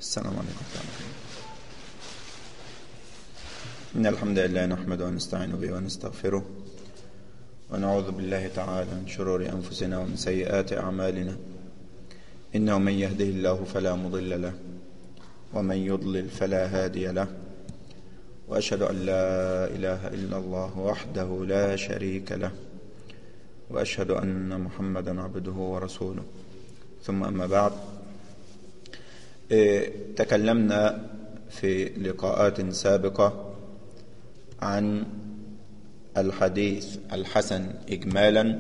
السلام عليكم ورحمة الله إن الحمد لله نحمده ونستعين به ونستغفره ونعوذ بالله تعالى من شرور أنفسنا ومن سيئات أعمالنا إنه من يهده الله فلا مضل له ومن يضلل فلا هادي له وأشهد أن لا إله إلا الله وحده لا شريك له وأشهد أن محمدا عبده ورسوله ثم أما بعد تكلمنا في لقاءات سابقة عن الحديث الحسن إجمالا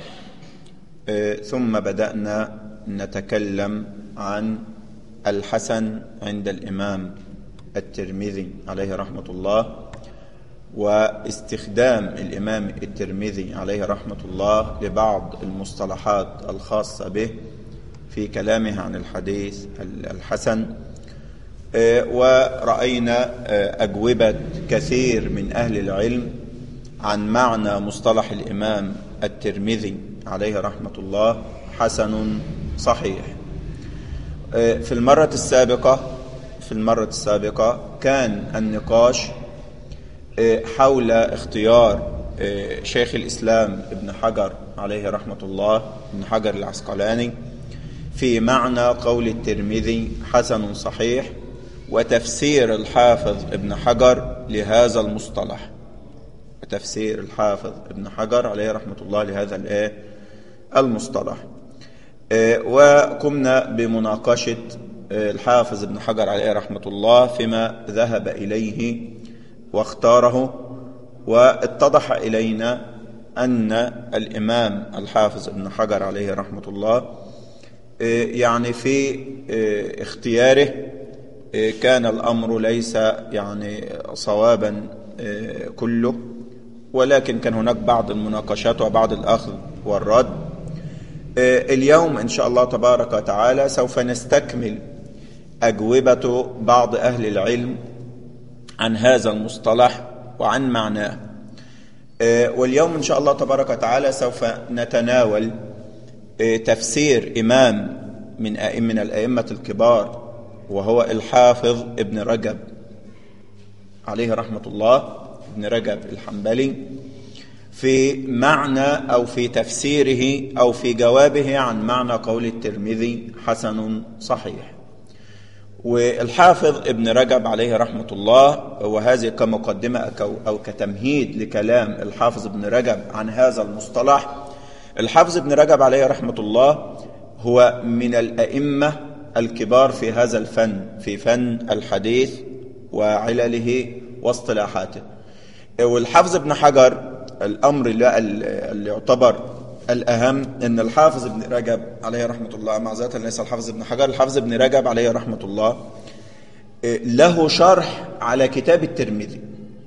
ثم بدأنا نتكلم عن الحسن عند الإمام الترمذي عليه رحمة الله واستخدام الإمام الترمذي عليه رحمة الله لبعض المصطلحات الخاصة به في كلامه عن الحديث الحسن ورأينا أجوبة كثير من أهل العلم عن معنى مصطلح الإمام الترمذي عليه رحمة الله حسن صحيح في المرة السابقة في المرة السابقة كان النقاش حول اختيار شيخ الإسلام ابن حجر عليه رحمة الله ابن حجر العسقلاني في معنى قول الترمذي حسن صحيح وتفسير الحافظ ابن حجر لهذا المصطلح وتفسير الحافظ ابن حجر عليه رحمة الله لهذا الايه المصطلح وقمنا بمناقشة الحافظ ابن حجر عليه رحمة الله فيما ذهب إليه واختاره واتضح إلينا أن الإمام الحافظ ابن حجر عليه رحمة الله يعني في اختياره كان الأمر ليس يعني صوابا كله ولكن كان هناك بعض المناقشات وبعض الأخذ والرد اليوم إن شاء الله تبارك وتعالى سوف نستكمل أجوبة بعض أهل العلم عن هذا المصطلح وعن معناه واليوم إن شاء الله تبارك وتعالى سوف نتناول تفسير إمام من من الأئمة الكبار وهو الحافظ ابن رجب عليه رحمة الله ابن رجب الحنبلي في معنى أو في تفسيره أو في جوابه عن معنى قول الترمذي حسن صحيح والحافظ ابن رجب عليه رحمة الله وهذه كمقدمة أو كتمهيد لكلام الحافظ ابن رجب عن هذا المصطلح الحافظ ابن رجب عليه رحمة الله هو من الأئمة الكبار في هذا الفن في فن الحديث وعلله واصطلاحاته والحافظ ابن حجر الأمر اللي يعتبر الأهم أن الحافظ ابن رجب عليه رحمة الله معذرة ليس الحافظ ابن حجر الحافظ ابن رجب عليه رحمة الله له شرح على كتاب الترمذي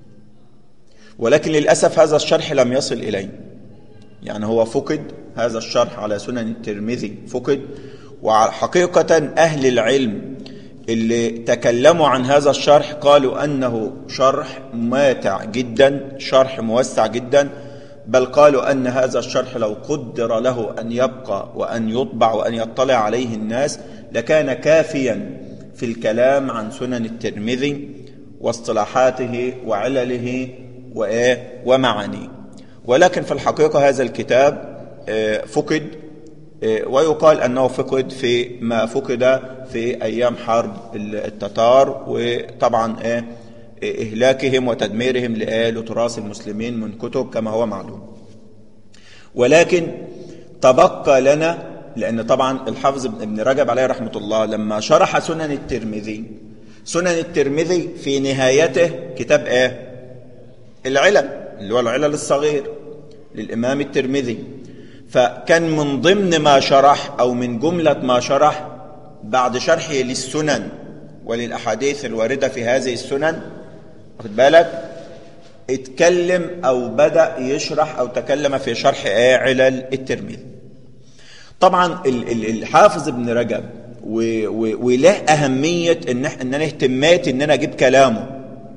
ولكن للأسف هذا الشرح لم يصل إليه يعني هو فقد هذا الشرح على سنن الترمذي فقد وحقيقة أهل العلم اللي تكلموا عن هذا الشرح قالوا أنه شرح ماتع جدا شرح موسع جدا بل قالوا أن هذا الشرح لو قدر له أن يبقى وأن يطبع وأن يطلع عليه الناس لكان كافيا في الكلام عن سنن الترمذي واصطلاحاته وعلله ومعانيه ولكن في الحقيقة هذا الكتاب فقد ويقال أنه فقد في ما فقد في أيام حرب التتار وطبعا إهلاكهم وتدميرهم لتراث المسلمين من كتب كما هو معلوم ولكن تبقى لنا لأن طبعا الحافظ ابن رجب عليه رحمة الله لما شرح سنن الترمذي سنن الترمذي في نهايته كتاب ايه العلل اللي هو العلل الصغير للإمام الترمذي فكان من ضمن ما شرح أو من جملة ما شرح بعد شرحه للسنن وللأحاديث الواردة في هذه السنن واخد بالك اتكلم أو بدأ يشرح أو تكلم في شرح ايه علل الترمذي طبعا الحافظ ابن رجب وله أهمية إن أنا اهتميت إن أنا أجيب كلامه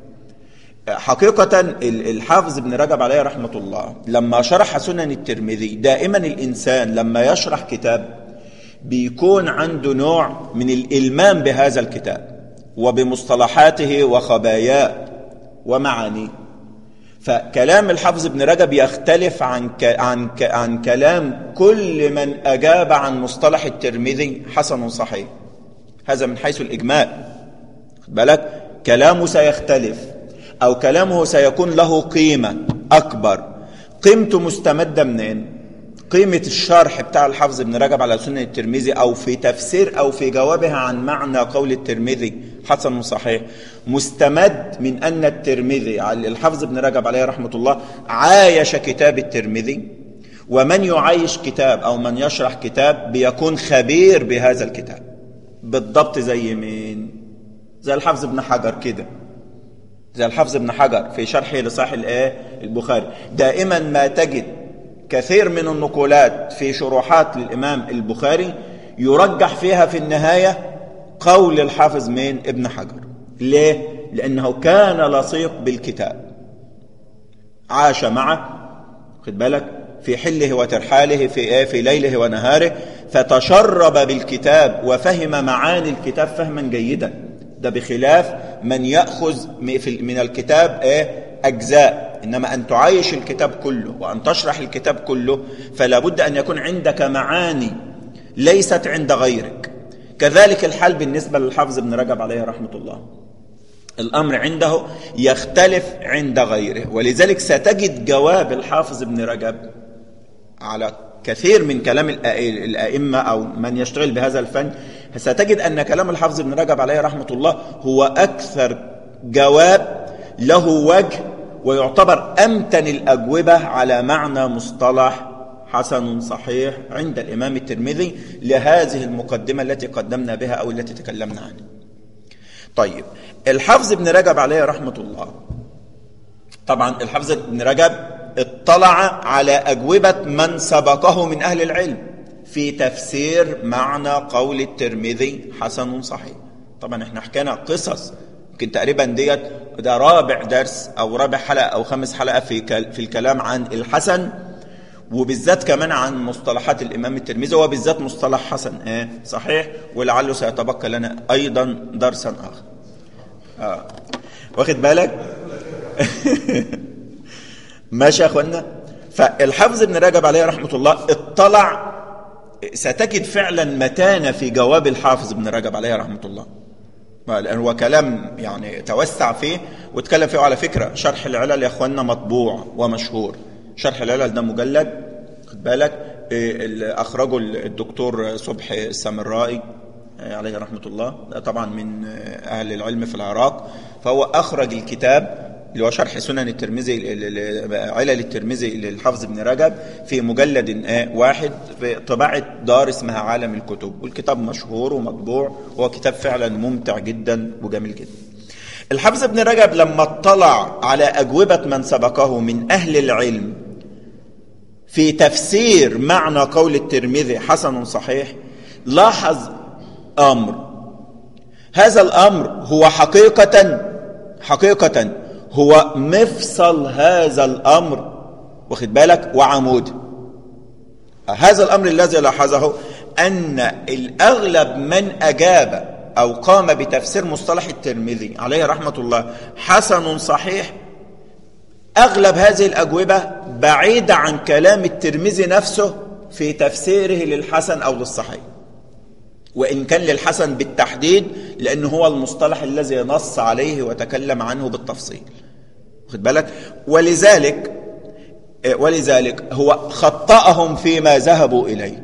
حقيقة الحافظ ابن رجب عليه رحمة الله لما شرح سنن الترمذي دائما الإنسان لما يشرح كتاب بيكون عنده نوع من الإلمام بهذا الكتاب وبمصطلحاته وخباياه ومعانيه فكلام الحافظ ابن رجب يختلف عن ك... عن ك... عن كلام كل من اجاب عن مصطلح الترمذي حسن صحيح هذا من حيث الاجمال خد بالك كلامه سيختلف او كلامه سيكون له قيمه اكبر قيمته مستمده منين قيمة الشرح بتاع الحافظ ابن رجب على سنة الترمذي أو في تفسير أو في جوابها عن معنى قول الترمذي حسن صحيح مستمد من أن الترمذي الحافظ ابن رجب عليه رحمة الله عايش كتاب الترمذي ومن يعايش كتاب أو من يشرح كتاب بيكون خبير بهذا الكتاب بالضبط زي مين زي الحافظ ابن حجر كده زي الحافظ ابن حجر في شرحه لصحيح الايه البخاري دائما ما تجد كثير من النقولات في شروحات للإمام البخاري يرجح فيها في النهاية قول الحافظ مين ابن حجر ليه؟ لأنه كان لصيق بالكتاب عاش معه خد بالك في حله وترحاله في ايه في ليله ونهاره فتشرب بالكتاب وفهم معاني الكتاب فهما جيدا ده بخلاف من يأخذ من الكتاب ايه أجزاء إنما أن تعايش الكتاب كله وأن تشرح الكتاب كله فلا بد أن يكون عندك معاني ليست عند غيرك كذلك الحال بالنسبة للحافظ ابن رجب عليه رحمة الله الأمر عنده يختلف عند غيره ولذلك ستجد جواب الحافظ ابن رجب على كثير من كلام الأئمة أو من يشتغل بهذا الفن ستجد أن كلام الحافظ ابن رجب عليه رحمة الله هو أكثر جواب له وجه ويعتبر أمتن الأجوبة على معنى مصطلح حسن صحيح عند الإمام الترمذي لهذه المقدمة التي قدمنا بها أو التي تكلمنا عنها طيب الحافظ ابن رجب عليه رحمة الله طبعا الحافظ ابن رجب اطلع على أجوبة من سبقه من أهل العلم في تفسير معنى قول الترمذي حسن صحيح طبعا احنا حكينا قصص يمكن تقريبا ديت ده رابع درس او رابع حلقه او خامس حلقه في في الكلام عن الحسن وبالذات كمان عن مصطلحات الامام الترمذي وبالذات مصطلح حسن ايه صحيح ولعله سيتبقى لنا ايضا درسا اخر اه واخد بالك ماشي يا اخوانا فالحافظ ابن رجب عليه رحمه الله اطلع ستجد فعلا متانه في جواب الحافظ ابن رجب عليه رحمه الله لأن هو كلام يعني توسع فيه واتكلم فيه على فكرة شرح العلل يا أخوانا مطبوع ومشهور شرح العلل ده مجلد خد بالك أخرجه الدكتور صبحي السامرائي عليه رحمة الله طبعا من أهل العلم في العراق فهو أخرج الكتاب اللي هو شرح سنن الترمذي علل الترمذي للحافظ ابن رجب في مجلد واحد في طباعة دار اسمها عالم الكتب والكتاب مشهور ومطبوع وهو كتاب فعلا ممتع جدا وجميل جدا الحافظ ابن رجب لما اطلع على أجوبة من سبقه من أهل العلم في تفسير معنى قول الترمذي حسن صحيح لاحظ أمر هذا الأمر هو حقيقة حقيقة هو مفصل هذا الأمر واخد بالك وعمود هذا الأمر الذي لاحظه أن الأغلب من أجاب أو قام بتفسير مصطلح الترمذي عليه رحمة الله حسن صحيح أغلب هذه الأجوبة بعيدة عن كلام الترمذي نفسه في تفسيره للحسن أو للصحيح وإن كان للحسن بالتحديد لأنه هو المصطلح الذي نص عليه وتكلم عنه بالتفصيل خد بالك ولذلك ولذلك هو خطأهم فيما ذهبوا إليه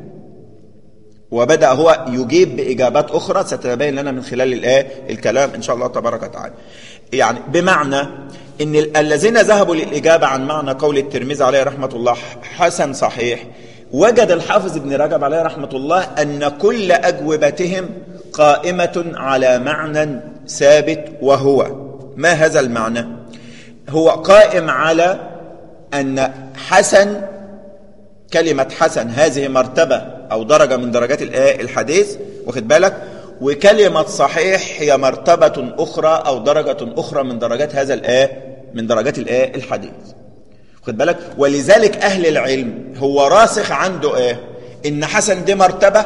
وبدأ هو يجيب بإجابات أخرى ستتبين لنا من خلال الآية الكلام إن شاء الله تبارك وتعالى يعني بمعنى إن الذين ذهبوا للإجابة عن معنى قول الترمذي عليه رحمة الله حسن صحيح وجد الحافظ ابن رجب عليه رحمة الله أن كل أجوبتهم قائمة على معنى ثابت وهو ما هذا المعنى هو قائم على أن حسن كلمة حسن هذه مرتبة أو درجة من درجات الحديث واخد بالك وكلمة صحيح هي مرتبة أخرى أو درجة أخرى من درجات هذا الآية من درجات الآية الحديث خد بالك ولذلك أهل العلم هو راسخ عنده إيه إن حسن دي مرتبة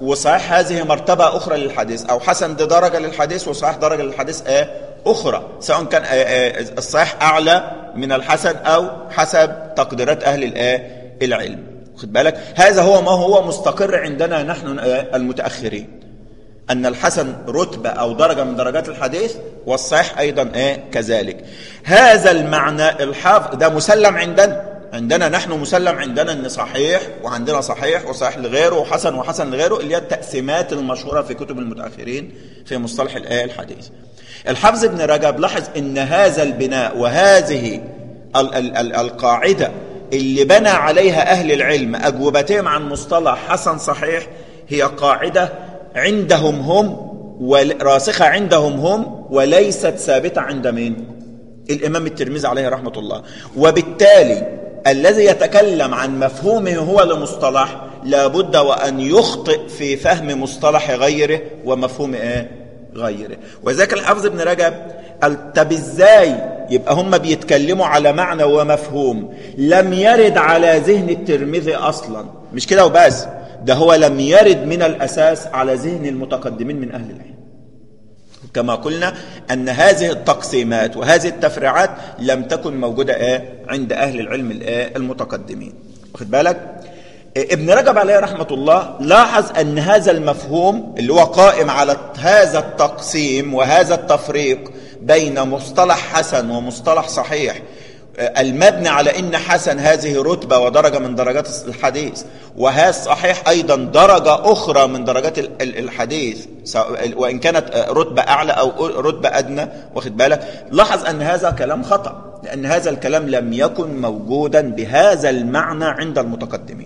وصحيح هذه مرتبة أخرى للحديث أو حسن دي درجة للحديث وصحيح درجة للحديث آه أخرى سواء كان آه آه الصحيح أعلى من الحسن أو حسب تقديرات أهل الآه العلم خد بالك هذا هو ما هو مستقر عندنا نحن المتأخرين أن الحسن رتبة أو درجة من درجات الحديث والصحيح أيضا إيه كذلك هذا المعنى الحافظ ده مسلم عندنا عندنا نحن مسلم عندنا ان صحيح وعندنا صحيح وصحيح لغيره وحسن وحسن لغيره اللي هي التقسيمات المشهورة في كتب المتأخرين في مصطلح الآية الحديث الحافظ ابن رجب لاحظ ان هذا البناء وهذه ال ال ال القاعدة اللي بنى عليها أهل العلم أجوبتهم عن مصطلح حسن صحيح هي قاعدة عندهم هم وراسخة عندهم هم وليست ثابتة عند مين الإمام الترمذي عليه رحمة الله وبالتالي الذي يتكلم عن مفهومه هو لمصطلح لابد وأن يخطئ في فهم مصطلح غيره ومفهوم إيه غيره وذلك الحافظ ابن رجب قال طب ازاي يبقى هم بيتكلموا على معنى ومفهوم لم يرد على ذهن الترمذي اصلا مش كده وبس ده هو لم يرد من الأساس على ذهن المتقدمين من أهل العلم كما قلنا أن هذه التقسيمات وهذه التفريعات لم تكن موجودة آه عند أهل العلم المتقدمين واخد بالك ابن رجب عليه رحمة الله لاحظ أن هذا المفهوم اللي هو قائم على هذا التقسيم وهذا التفريق بين مصطلح حسن ومصطلح صحيح المبني على ان حسن هذه رتبة ودرجة من درجات الحديث وهذا صحيح ايضا درجة اخرى من درجات الحديث وان كانت رتبة اعلى او رتبة ادنى واخد بالك لاحظ ان هذا كلام خطأ لان هذا الكلام لم يكن موجودا بهذا المعنى عند المتقدمين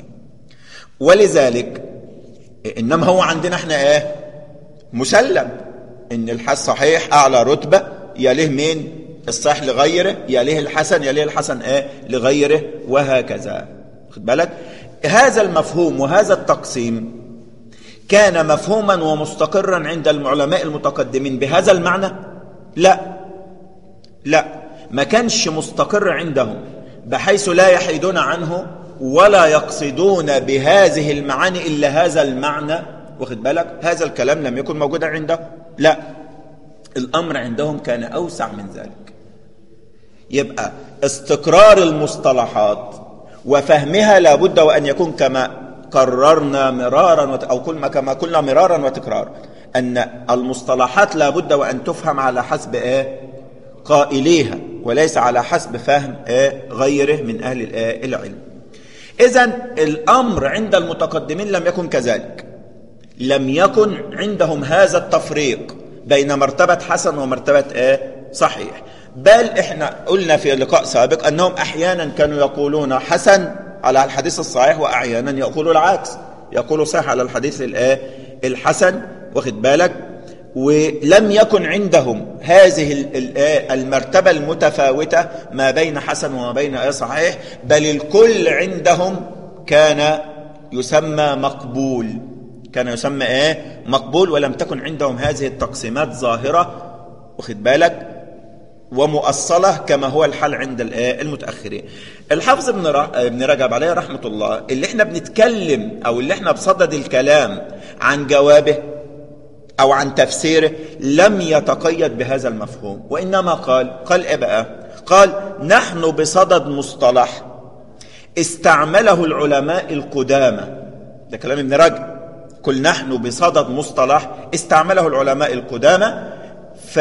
ولذلك انما هو عندنا احنا ايه مسلم ان الحس صحيح اعلى رتبة يليه مين الصحيح لغيره يليه الحسن يليه الحسن ايه لغيره وهكذا خد بالك هذا المفهوم وهذا التقسيم كان مفهوما ومستقرا عند العلماء المتقدمين بهذا المعنى لا لا ما كانش مستقر عندهم بحيث لا يحيدون عنه ولا يقصدون بهذه المعاني إلا هذا المعنى واخد بالك هذا الكلام لم يكن موجودا عنده لا الأمر عندهم كان أوسع من ذلك يبقى استقرار المصطلحات وفهمها لابد وأن يكون كما قررنا مرارا أو كل كما قلنا مرارا وتكرارا أن المصطلحات لابد وأن تفهم على حسب إيه قائليها وليس على حسب فهم إيه غيره من أهل الإيه العلم إذا الأمر عند المتقدمين لم يكن كذلك لم يكن عندهم هذا التفريق بين مرتبة حسن ومرتبة إيه صحيح بل احنا قلنا في لقاء سابق انهم احيانا كانوا يقولون حسن على الحديث الصحيح واحيانا يقولوا العكس يقولوا صحيح على الحديث الايه الحسن واخد بالك ولم يكن عندهم هذه المرتبة المتفاوتة ما بين حسن وما بين صحيح بل الكل عندهم كان يسمى مقبول كان يسمى ايه مقبول ولم تكن عندهم هذه التقسيمات ظاهرة واخد بالك ومؤصلة كما هو الحال عند المتأخرين الحافظ ابن ابن رجب عليه رحمة الله اللي احنا بنتكلم او اللي احنا بصدد الكلام عن جوابه او عن تفسيره لم يتقيد بهذا المفهوم وانما قال قال ايه بقى قال نحن بصدد مصطلح استعمله العلماء القدامى ده كلام ابن رجب قل نحن بصدد مصطلح استعمله العلماء القدامى ف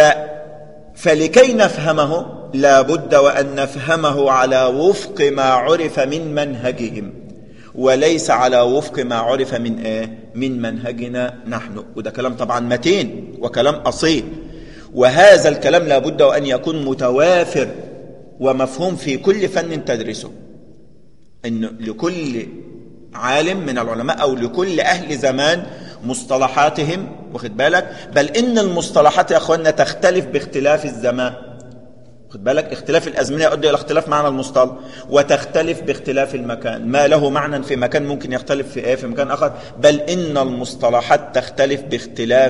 فلكي نفهمه لا بد وأن نفهمه على وفق ما عرف من منهجهم وليس على وفق ما عرف من ايه من منهجنا نحن وده كلام طبعا متين وكلام أصيل وهذا الكلام لا بد وأن يكون متوافر ومفهوم في كل فن تدرسه إن لكل عالم من العلماء أو لكل أهل زمان مصطلحاتهم واخد بالك بل إن المصطلحات يا أخوانا تختلف باختلاف الزمان واخد بالك اختلاف الأزمنة يؤدي إلى اختلاف معنى المصطلح وتختلف باختلاف المكان ما له معنى في مكان ممكن يختلف في ايه في مكان آخر بل إن المصطلحات تختلف باختلاف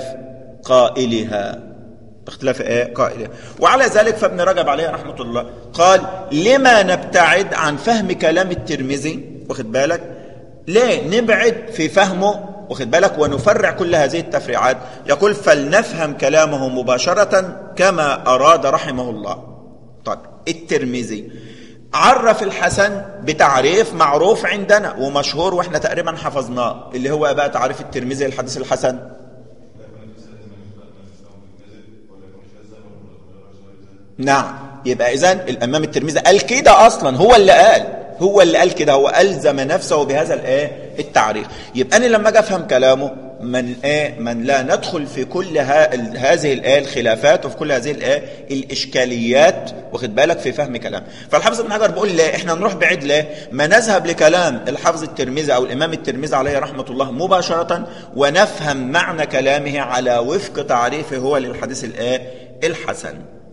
قائلها باختلاف ايه قائلها وعلى ذلك فابن رجب عليه رحمة الله قال لما نبتعد عن فهم كلام الترمذي واخد بالك ليه نبعد في فهمه واخد بالك ونفرع كل هذه التفريعات يقول فلنفهم كلامه مباشرة كما أراد رحمه الله طيب الترمذي عرف الحسن بتعريف معروف عندنا ومشهور واحنا تقريبا حفظناه اللي هو بقى تعريف الترمذي الحديث الحسن نعم يبقى اذا الامام الترمذي قال كده اصلا هو اللي قال هو اللي قال كده هو الزم نفسه بهذا الايه التعريف يبقى انا لما اجي افهم كلامه من ايه من لا ندخل في كل ها هذه الايه الخلافات وفي كل هذه الايه الاشكاليات واخد بالك في فهم كلام فالحافظ ابن حجر بيقول لا احنا نروح بعيد ليه ما نذهب لكلام الحافظ الترمذي او الامام الترمذي عليه رحمه الله مباشره ونفهم معنى كلامه على وفق تعريفه هو للحديث الايه الحسن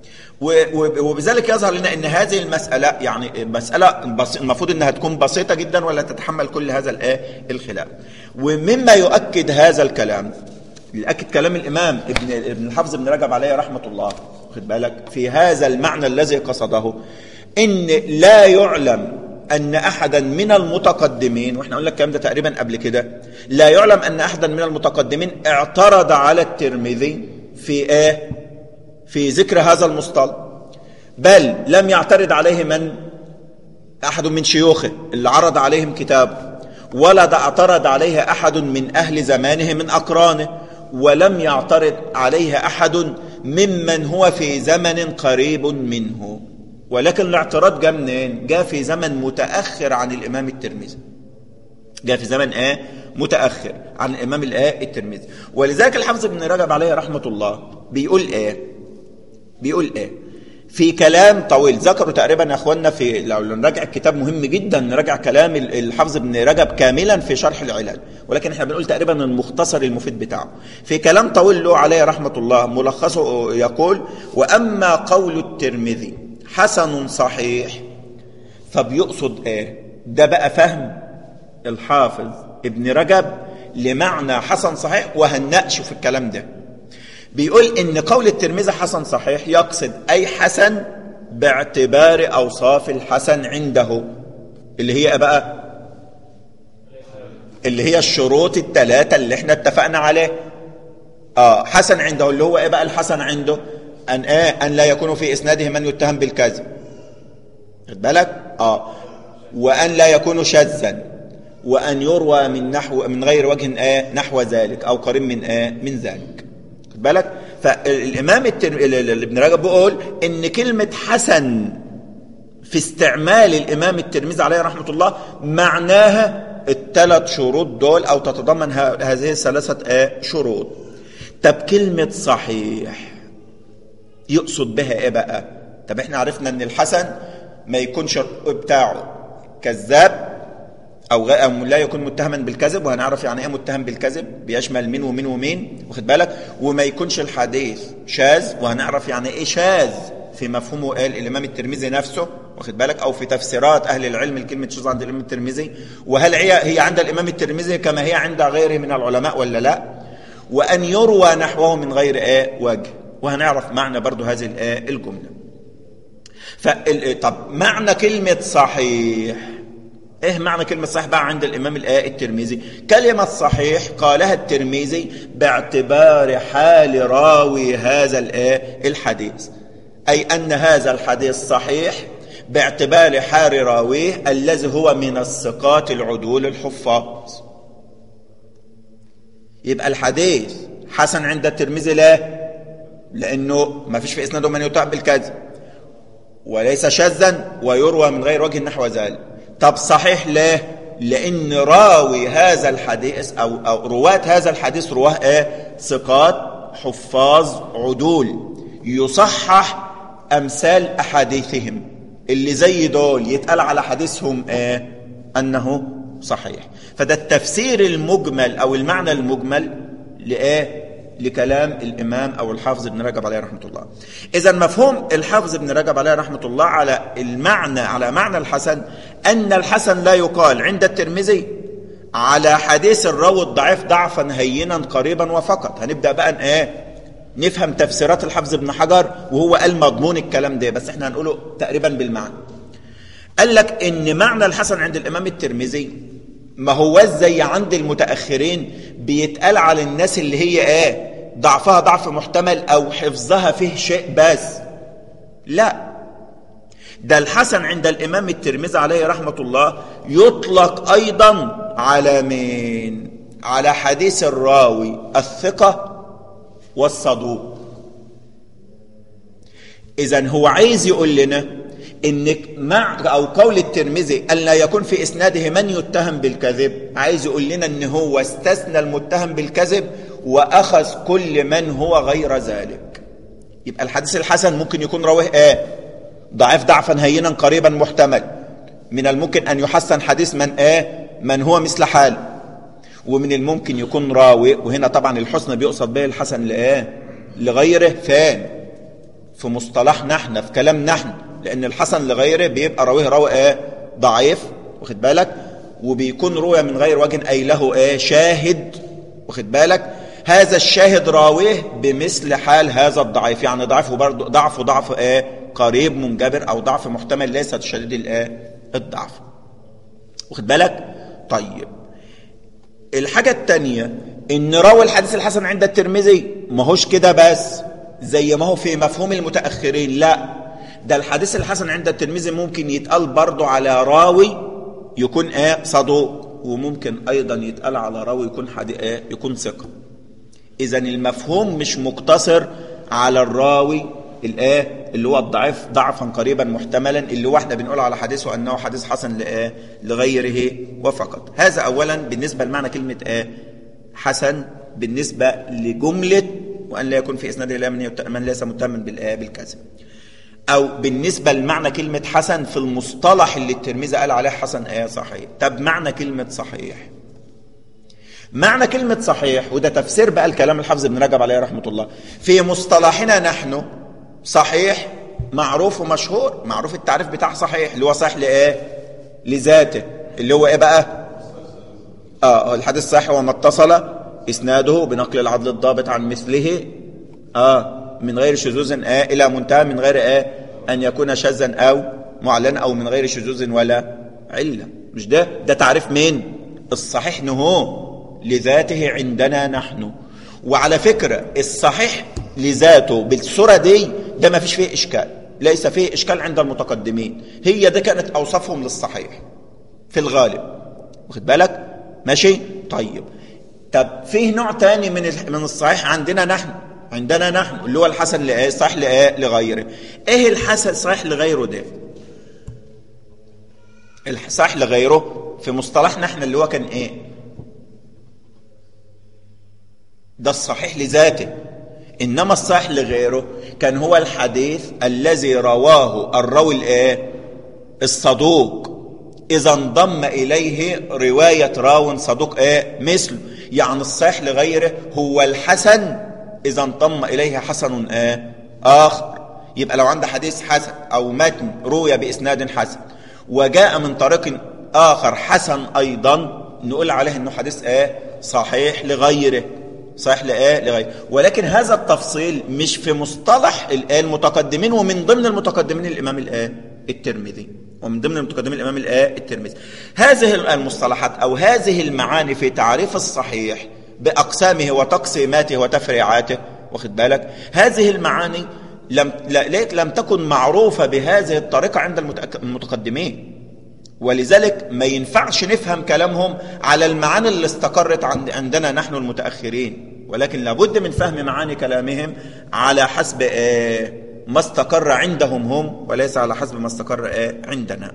وبذلك يظهر لنا ان هذه المسألة يعني مسألة المفروض انها تكون بسيطة جدا ولا تتحمل كل هذا الايه الخلاف ومما يؤكد هذا الكلام يؤكد كلام الامام ابن ابن الحافظ ابن رجب عليه رحمة الله خد بالك في هذا المعنى الذي قصده ان لا يعلم ان احدا من المتقدمين واحنا قلنا الكلام ده تقريبا قبل كده لا يعلم ان احدا من المتقدمين اعترض على الترمذي في ايه في ذكر هذا المصطلح بل لم يعترض عليه من أحد من شيوخه اللي عرض عليهم كتاب ولا اعترض عليه أحد من أهل زمانه من أقرانه ولم يعترض عليه أحد ممن هو في زمن قريب منه ولكن الاعتراض جاء منين؟ جاء في زمن متأخر عن الإمام الترمذي جاء في زمن ايه متأخر عن الإمام الايه الترمذي ولذلك الحافظ ابن رجب عليه رحمة الله بيقول ايه بيقول ايه في كلام طويل ذكروا تقريبا يا اخواننا في لو نراجع الكتاب مهم جدا نراجع كلام الحافظ ابن رجب كاملا في شرح العلل ولكن احنا بنقول تقريبا المختصر المفيد بتاعه في كلام طويل له عليه رحمه الله ملخصه يقول واما قول الترمذي حسن صحيح فبيقصد ايه ده بقى فهم الحافظ ابن رجب لمعنى حسن صحيح وهنناقش في الكلام ده بيقول ان قول الترمذي حسن صحيح يقصد اي حسن باعتبار اوصاف الحسن عنده اللي هي بقى اللي هي الشروط الثلاثه اللي احنا اتفقنا عليه اه حسن عنده اللي هو ايه بقى الحسن عنده ان ايه ان لا يكون في اسناده من يتهم بالكذب خد بالك اه وان لا يكون شاذا وان يروى من نحو من غير وجه ايه نحو ذلك او قريب من ايه من ذلك خد بالك فالامام الترم... ابن رجب بيقول ان كلمه حسن في استعمال الامام الترمذي عليه رحمه الله معناها الثلاث شروط دول او تتضمن هذه الثلاثه آه شروط طب كلمه صحيح يقصد بها ايه بقى طب احنا عرفنا ان الحسن ما يكونش بتاعه كذاب أو, أو لا يكون متهما بالكذب وهنعرف يعني ايه متهم بالكذب بيشمل مين ومين ومين واخد بالك وما يكونش الحديث شاذ وهنعرف يعني ايه شاذ في مفهومه قال الامام الترمذي نفسه واخد بالك او في تفسيرات اهل العلم لكلمه شاذ عند الامام الترمذي وهل هي هي عند الامام الترمذي كما هي عند غيره من العلماء ولا لا وان يروى نحوه من غير ايه وجه وهنعرف معنى برضو هذه الايه الجمله طب معنى كلمه صحيح ايه معنى كلمة صحيح بقى عند الامام الايه الترمذي كلمة صحيح قالها الترمذي باعتبار حال راوي هذا الايه الحديث اي ان هذا الحديث صحيح باعتبار حال راويه الذي هو من الثقات العدول الحفاظ يبقى الحديث حسن عند الترمذي لا لانه ما فيش في اسناده من يطاع بالكذب وليس شاذا ويروى من غير وجه نحو ذلك طب صحيح ليه لان راوي هذا الحديث او, أو رواة هذا الحديث رواه ايه ثقات حفاظ عدول يصحح امثال احاديثهم اللي زي دول يتقال على حديثهم ايه انه صحيح فده التفسير المجمل او المعنى المجمل لايه لكلام الإمام أو الحافظ ابن رجب عليه رحمة الله إذا مفهوم الحافظ ابن رجب عليه رحمة الله على المعنى على معنى الحسن أن الحسن لا يقال عند الترمذي على حديث الراوي الضعيف ضعفا هينا قريبا وفقط هنبدأ بقى ايه نفهم تفسيرات الحافظ ابن حجر وهو قال مضمون الكلام ده بس احنا هنقوله تقريبا بالمعنى قال لك ان معنى الحسن عند الامام الترمذي ما هو زي عند المتأخرين بيتقال على الناس اللي هي ايه ضعفها ضعف محتمل او حفظها فيه شيء بس لا ده الحسن عند الامام الترمذي عليه رحمه الله يطلق ايضا على مين على حديث الراوي الثقه والصدوق اذا هو عايز يقول لنا انك مع او قول الترمذي ان لا يكون في اسناده من يتهم بالكذب عايز يقول لنا ان هو استثنى المتهم بالكذب واخذ كل من هو غير ذلك يبقى الحديث الحسن ممكن يكون راويه ايه ضعيف ضعفا هينا قريبا محتمل من الممكن ان يحسن حديث من ايه من هو مثل حال ومن الممكن يكون راوي وهنا طبعا الحسن بيقصد به الحسن لايه لغيره فين في مصطلحنا احنا في كلامنا احنا لان الحسن لغيره بيبقى راويه راوي ايه ضعيف واخد بالك وبيكون روى من غير وجه اي له ايه شاهد واخد بالك هذا الشاهد راويه بمثل حال هذا الضعيف يعني ضعفه برضه ضعفه ضعف ايه قريب منجبر او ضعف محتمل ليس شديد الايه الضعف واخد بالك طيب الحاجة التانية ان راوي الحديث الحسن عند الترمذي ما هوش كده بس زي ما هو في مفهوم المتأخرين لا ده الحديث الحسن عند الترمذي ممكن يتقال برضه على راوي يكون ايه صدوق وممكن ايضا يتقال على راوي يكون حدي ايه يكون ثقه اذا المفهوم مش مقتصر على الراوي الايه اللي هو الضعيف ضعفا قريبا محتملا اللي هو احنا بنقول على حديثه انه حديث حسن لايه لغيره وفقط هذا اولا بالنسبه لمعنى كلمه ايه حسن بالنسبه لجمله وان لا يكون في اسناده من ليس متهما بالايه بالكذب او بالنسبه لمعنى كلمه حسن في المصطلح اللي الترمذي قال عليه حسن ايه صحيح طب معنى كلمه صحيح معنى كلمة صحيح وده تفسير بقى الكلام الحافظ ابن رجب عليه رحمة الله في مصطلحنا نحن صحيح معروف ومشهور معروف التعريف بتاع صحيح اللي هو صحيح لإيه لذاته اللي هو إيه بقى آه الحديث صحيح وما اتصل إسناده بنقل العدل الضابط عن مثله آه من غير شذوذ آه إلى منتهى من غير آه أن يكون شاذا أو معلن أو من غير شذوذ ولا علة مش ده ده تعريف مين الصحيح نهو لذاته عندنا نحن وعلى فكرة الصحيح لذاته بالصورة دي ده ما فيش فيه إشكال ليس فيه إشكال عند المتقدمين هي ده كانت أوصافهم للصحيح في الغالب واخد بالك ماشي طيب طب فيه نوع تاني من من الصحيح عندنا نحن عندنا نحن اللي هو الحسن لإيه صحيح لإيه لغيره إيه الحسن صحيح لغيره ده الصحيح لغيره في مصطلحنا احنا اللي هو كان ايه ده الصحيح لذاته إنما الصحيح لغيره كان هو الحديث الذي رواه الراوي الايه الصدوق إذا انضم إليه رواية راو صدوق ايه مثله يعني الصحيح لغيره هو الحسن إذا انضم إليه حسن ايه آخر يبقى لو عند حديث حسن أو متن روي بإسناد حسن وجاء من طريق آخر حسن أيضا نقول عليه أنه حديث ايه صحيح لغيره صحيح لآه لغيره ولكن هذا التفصيل مش في مصطلح الآن المتقدمين ومن ضمن المتقدمين الإمام الآن الترمذي ومن ضمن المتقدمين الإمام الآن الترمذي هذه المصطلحات أو هذه المعاني في تعريف الصحيح بأقسامه وتقسيماته وتفريعاته واخد بالك هذه المعاني لم ليت لم تكن معروفة بهذه الطريقة عند المتقدمين ولذلك ما ينفعش نفهم كلامهم على المعاني اللي استقرت عند عندنا نحن المتأخرين ولكن لابد من فهم معاني كلامهم على حسب ما استقر عندهم هم وليس على حسب ما استقر عندنا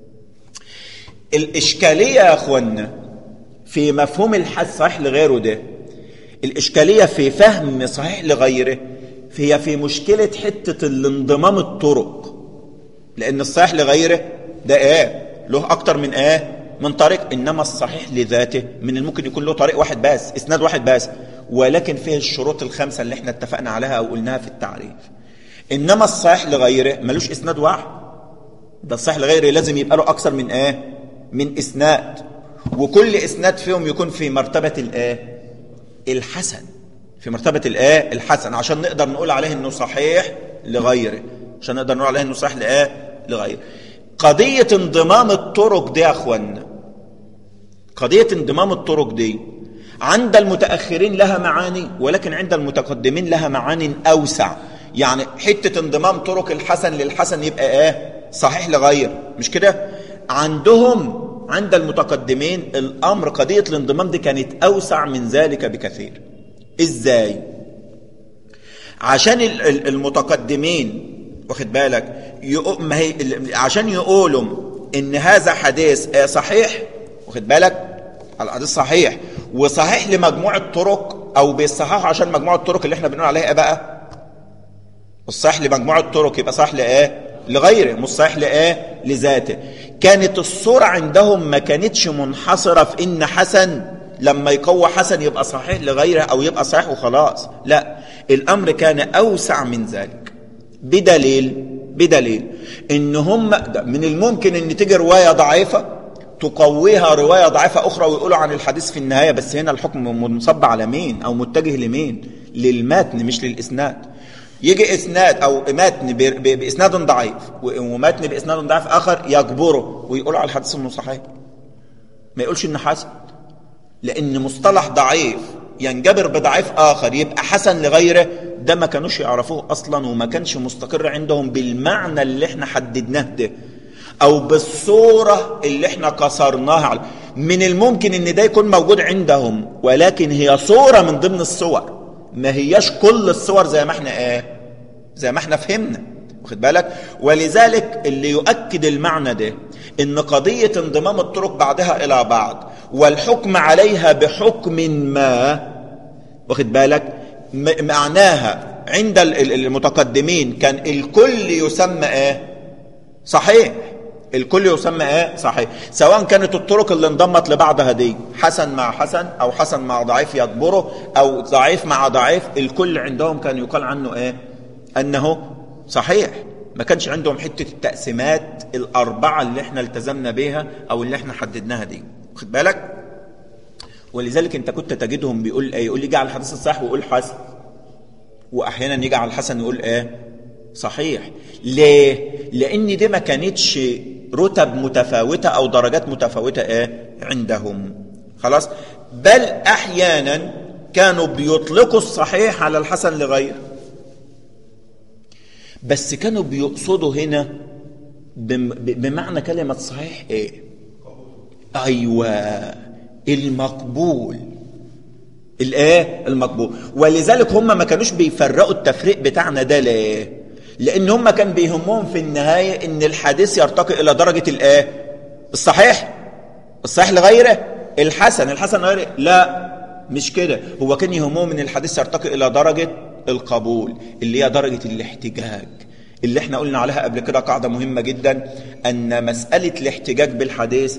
الإشكالية يا أخوانا في مفهوم الحث صحيح لغيره ده الإشكالية في فهم صحيح لغيره هي في مشكلة حتة الانضمام الطرق لأن الصحيح لغيره ده ايه له أكتر من ايه من طريق إنما الصحيح لذاته من الممكن يكون له طريق واحد بس إسناد واحد بس ولكن فيه الشروط الخمسة اللي احنا اتفقنا عليها أو قلناها في التعريف إنما الصحيح لغيره ملوش إسناد واحد ده الصحيح لغيره لازم يبقى له أكثر من ايه من إسناد وكل إسناد فيهم يكون في مرتبة الايه الحسن في مرتبة الايه الحسن عشان نقدر نقول عليه انه صحيح لغيره عشان نقدر نقول عليه انه صحيح لايه لغيره قضية انضمام الطرق دي يا اخوانا قضية انضمام الطرق دي عند المتأخرين لها معاني ولكن عند المتقدمين لها معاني أوسع يعني حتة انضمام طرق الحسن للحسن يبقى ايه صحيح لغير مش كده عندهم عند المتقدمين الأمر قضية الانضمام دي كانت أوسع من ذلك بكثير إزاي عشان المتقدمين واخد بالك ما هي عشان يقولوا ان هذا حديث صحيح واخد بالك الحديث صحيح وصحيح لمجموعة طرق او بيصححوا عشان مجموعة الطرق اللي احنا بنقول عليها ايه بقى الصحيح لمجموعة الطرق يبقى صحيح لايه لغيره مش صحيح لايه لذاته كانت الصورة عندهم ما كانتش منحصرة في ان حسن لما يقوى حسن يبقى صحيح لغيره او يبقى صحيح وخلاص لا الامر كان اوسع من ذلك بدليل بدليل ان هم من الممكن ان تيجي روايه ضعيفه تقويها روايه ضعيفه اخرى ويقولوا عن الحديث في النهايه بس هنا الحكم منصب على مين او متجه لمين للمتن مش للاسناد يجي اسناد او متن باسناد ضعيف ومتن باسناد ضعيف اخر يجبره ويقول على الحديث انه صحيح ما يقولش انه حسن لان مصطلح ضعيف ينجبر بضعيف اخر يبقى حسن لغيره ده ما كانوش يعرفوه اصلا وما كانش مستقر عندهم بالمعنى اللي احنا حددناه ده او بالصورة اللي احنا كسرناها على من الممكن ان ده يكون موجود عندهم ولكن هي صورة من ضمن الصور ما هياش كل الصور زي ما احنا ايه زي ما احنا فهمنا واخد بالك ولذلك اللي يؤكد المعنى ده ان قضية انضمام الطرق بعدها الى بعض والحكم عليها بحكم ما واخد بالك معناها عند المتقدمين كان الكل يسمى ايه صحيح الكل يسمى ايه صحيح سواء كانت الطرق اللي انضمت لبعضها دي حسن مع حسن او حسن مع ضعيف يجبره او ضعيف مع ضعيف الكل عندهم كان يقال عنه ايه انه صحيح ما كانش عندهم حتة التقسيمات الأربعة اللي احنا التزمنا بيها أو اللي احنا حددناها دي خد بالك ولذلك انت كنت تجدهم بيقول ايه يقول لي جه على الحديث الصحيح ويقول حسن واحيانا يجي على الحسن يقول ايه صحيح ليه لان دي ما كانتش رتب متفاوتة او درجات متفاوتة ايه عندهم خلاص بل احيانا كانوا بيطلقوا الصحيح على الحسن لغيره بس كانوا بيقصدوا هنا بمعنى كلمة صحيح ايه ايوه المقبول الايه المقبول ولذلك هم ما كانوش بيفرقوا التفريق بتاعنا ده ليه لان هم كان بيهمهم في النهاية ان الحديث يرتقي الى درجة الايه الصحيح الصحيح لغيره الحسن الحسن لغيره لا مش كده هو كان يهمهم ان الحديث يرتقي الى درجة القبول اللي هي درجة الاحتجاج اللي احنا قلنا عليها قبل كده قاعدة مهمة جدا ان مسألة الاحتجاج بالحديث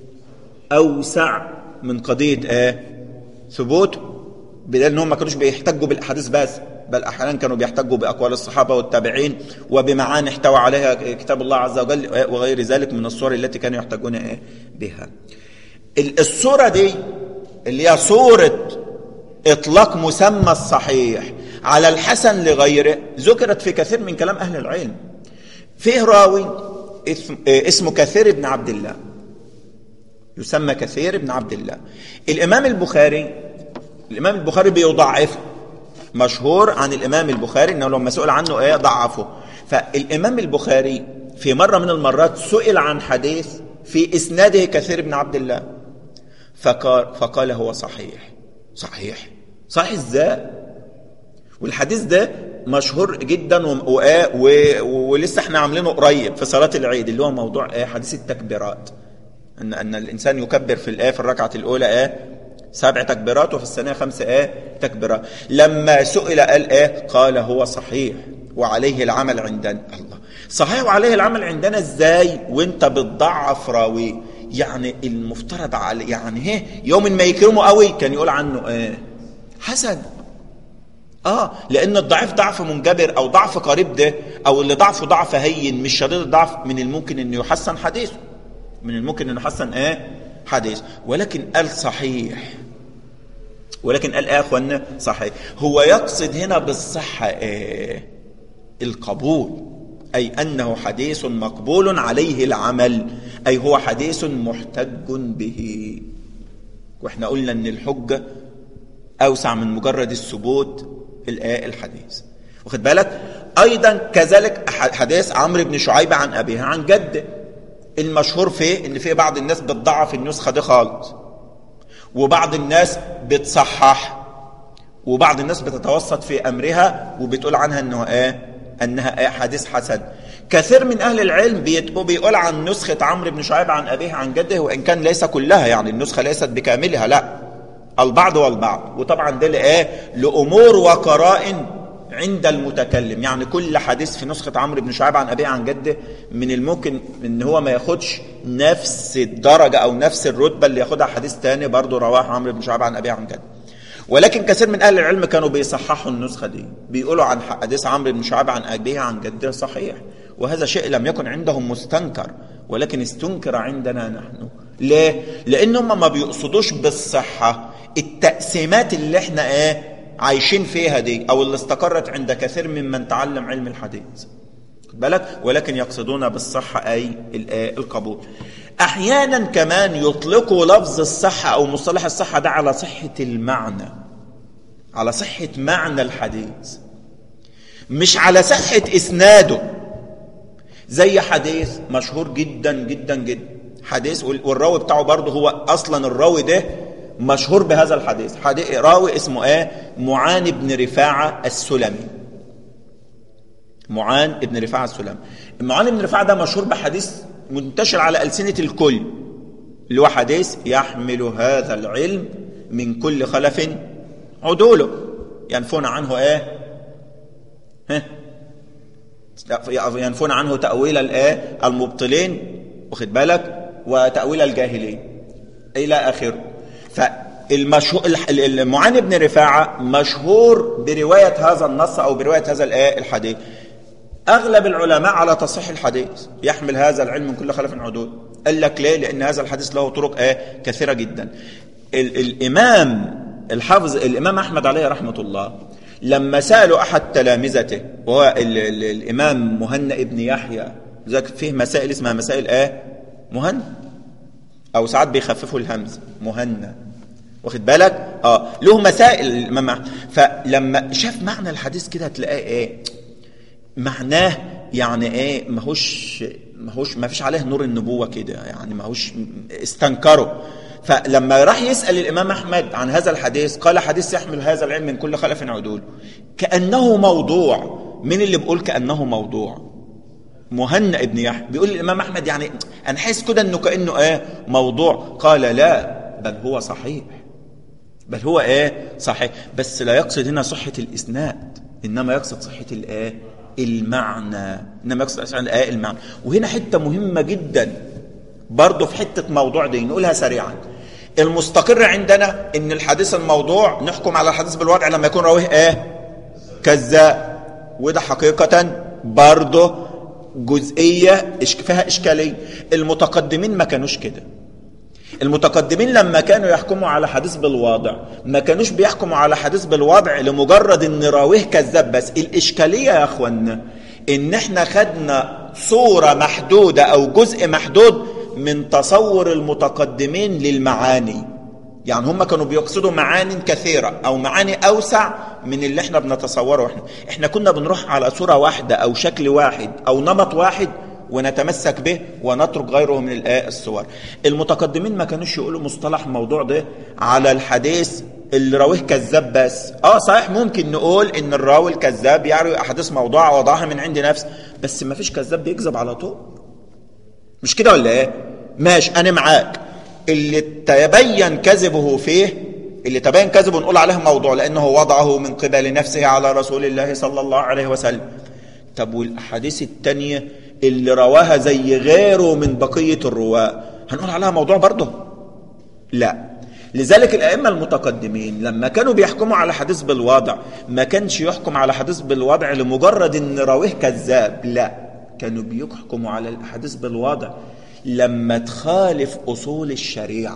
اوسع من قضية ايه ثبوت بدل ان هم ما كانوش بيحتجوا بالاحاديث بس بل احيانا كانوا بيحتجوا باقوال الصحابه والتابعين وبمعاني احتوى عليها كتاب الله عز وجل وغير ذلك من الصور التي كانوا يحتجون ايه بها الصوره دي اللي هي صوره اطلاق مسمى الصحيح على الحسن لغيره ذكرت في كثير من كلام اهل العلم فيه راوي اسمه كثير بن عبد الله يسمى كثير بن عبد الله الإمام البخاري الإمام البخاري بيضعفه مشهور عن الإمام البخاري أنه لما سئل عنه إيه ضعفه فالإمام البخاري في مرة من المرات سئل عن حديث في إسناده كثير بن عبد الله فقال, فقال هو صحيح صحيح صحيح ازاي والحديث ده مشهور جدا و... و... ولسه احنا عاملينه قريب في صلاة العيد اللي هو موضوع ايه حديث التكبيرات ان ان الانسان يكبر في الايه في الركعه الاولى ايه سبع تكبيرات وفي الثانيه خمس ايه تكبيرات لما سئل قال ايه قال هو صحيح وعليه العمل عندنا الله صحيح وعليه العمل عندنا ازاي وانت بتضعف راوي يعني المفترض على يعني هي يوم ما يكرمه قوي كان يقول عنه ايه حسن اه لان الضعيف ضعف منجبر او ضعف قريب ده او اللي ضعفه ضعف هين مش شديد الضعف من الممكن انه يحسن حديثه من الممكن انه حسن ايه حديث ولكن قال صحيح ولكن قال ايه يا اخوانا صحيح هو يقصد هنا بالصحة ايه القبول اي انه حديث مقبول عليه العمل اي هو حديث محتج به واحنا قلنا ان الحجة اوسع من مجرد الثبوت الحديث واخد بالك ايضا كذلك حديث عمرو بن شعيب عن ابيها عن جد المشهور فيه ان في بعض الناس بتضعف النسخه دي خالص وبعض الناس بتصحح وبعض الناس بتتوسط في امرها وبتقول عنها انه ايه انها ايه حديث حسن كثير من اهل العلم بيقول عن نسخه عمرو بن شعيب عن ابيه عن جده وان كان ليس كلها يعني النسخه ليست بكاملها لا البعض والبعض وطبعا ده لايه لامور وقرائن عند المتكلم يعني كل حديث في نسخة عمرو بن شعيب عن أبيه عن جده من الممكن ان هو ما ياخدش نفس الدرجة او نفس الرتبة اللي ياخدها حديث تاني برضه رواه عمرو بن شعيب عن أبيه عن جده ولكن كثير من اهل العلم كانوا بيصححوا النسخة دي بيقولوا عن حديث عمرو بن شعيب عن أبيه عن جده صحيح وهذا شيء لم يكن عندهم مستنكر ولكن استنكر عندنا نحن ليه؟ لأنهم ما بيقصدوش بالصحة التقسيمات اللي احنا ايه عايشين فيها دي او اللي استقرت عند كثير ممن تعلم علم الحديث بالك ولكن يقصدون بالصحة أي القبول أحيانا كمان يطلقوا لفظ الصحة أو مصطلح الصحة ده على صحة المعنى على صحة معنى الحديث مش على صحة إسناده زي حديث مشهور جدا جدا جدا حديث والراوي بتاعه برضه هو أصلا الراوي ده مشهور بهذا الحديث حديث راوي اسمه ايه معان بن رفاعة السلمي معان بن رفاعة السلمي معان بن رفاعة ده مشهور بحديث منتشر على ألسنة الكل اللي هو حديث يحمل هذا العلم من كل خلف عدوله ينفون عنه ايه ها ينفون عنه تأويل الايه المبطلين واخد بالك وتأويل الجاهلين الى اخره فالمشهور المعاني بن رفاعة مشهور برواية هذا النص أو برواية هذا الحديث أغلب العلماء على تصحيح الحديث يحمل هذا العلم من كل خلف عدول قال لك ليه لأن هذا الحديث له طرق ايه كثيرة جدا ال الإمام الحافظ الإمام أحمد عليه رحمة الله لما سألوا أحد تلامذته وهو ال ال الإمام مهنا ابن يحيى ذاك فيه مسائل اسمها مسائل ايه مهنا او ساعات بيخففوا الهمز مهنا واخد بالك اه له مسائل الامام فلما شاف معنى الحديث كده هتلاقيه ايه معناه يعني ايه ماهوش ماهوش ما فيش عليه نور النبوه كده يعني ماهوش استنكره فلما راح يسال الامام احمد عن هذا الحديث قال حديث يحمل هذا العلم من كل خلف عدول كانه موضوع مين اللي بيقول كانه موضوع مهنا ابن يحيى بيقول الامام احمد يعني انا حاسس كده انه كانه ايه موضوع قال لا بل هو صحيح بل هو ايه صحيح بس لا يقصد هنا صحه الاسناد انما يقصد صحه الايه المعنى انما يقصد صحه الايه المعنى وهنا حته مهمه جدا برضه في حته موضوع دي نقولها سريعا المستقر عندنا ان الحديث الموضوع نحكم على الحديث بالوضع لما يكون راويه ايه كذاب وده حقيقه برضه جزئية فيها إشكالية المتقدمين ما كانوش كده المتقدمين لما كانوا يحكموا على حديث بالواضع ما كانوش بيحكموا على حديث بالواضع لمجرد ان راويه كذاب بس الإشكالية يا أخوانا ان احنا خدنا صورة محدودة او جزء محدود من تصور المتقدمين للمعاني يعني هم كانوا بيقصدوا معاني كثيرة أو معاني أوسع من اللي احنا بنتصوره احنا احنا كنا بنروح على صورة واحدة أو شكل واحد أو نمط واحد ونتمسك به ونترك غيره من الصور المتقدمين ما كانوش يقولوا مصطلح الموضوع ده على الحديث اللي راويه كذاب بس اه صحيح ممكن نقول ان الراوي الكذاب يروي احاديث موضوعه وضعها من عند نفسه بس ما فيش كذاب بيكذب على طول مش كده ولا ايه ماشي انا معاك اللي تبين كذبه فيه اللي تبين كذبه نقول عليه موضوع لأنه وضعه من قبل نفسه على رسول الله صلى الله عليه وسلم طب والأحاديث التانية اللي رواها زي غيره من بقية الرواة هنقول عليها موضوع برضه لا لذلك الأئمة المتقدمين لما كانوا بيحكموا على حديث بالوضع ما كانش يحكم على حديث بالوضع لمجرد ان راويه كذاب لا كانوا بيحكموا على الأحاديث بالوضع لما تخالف أصول الشريعة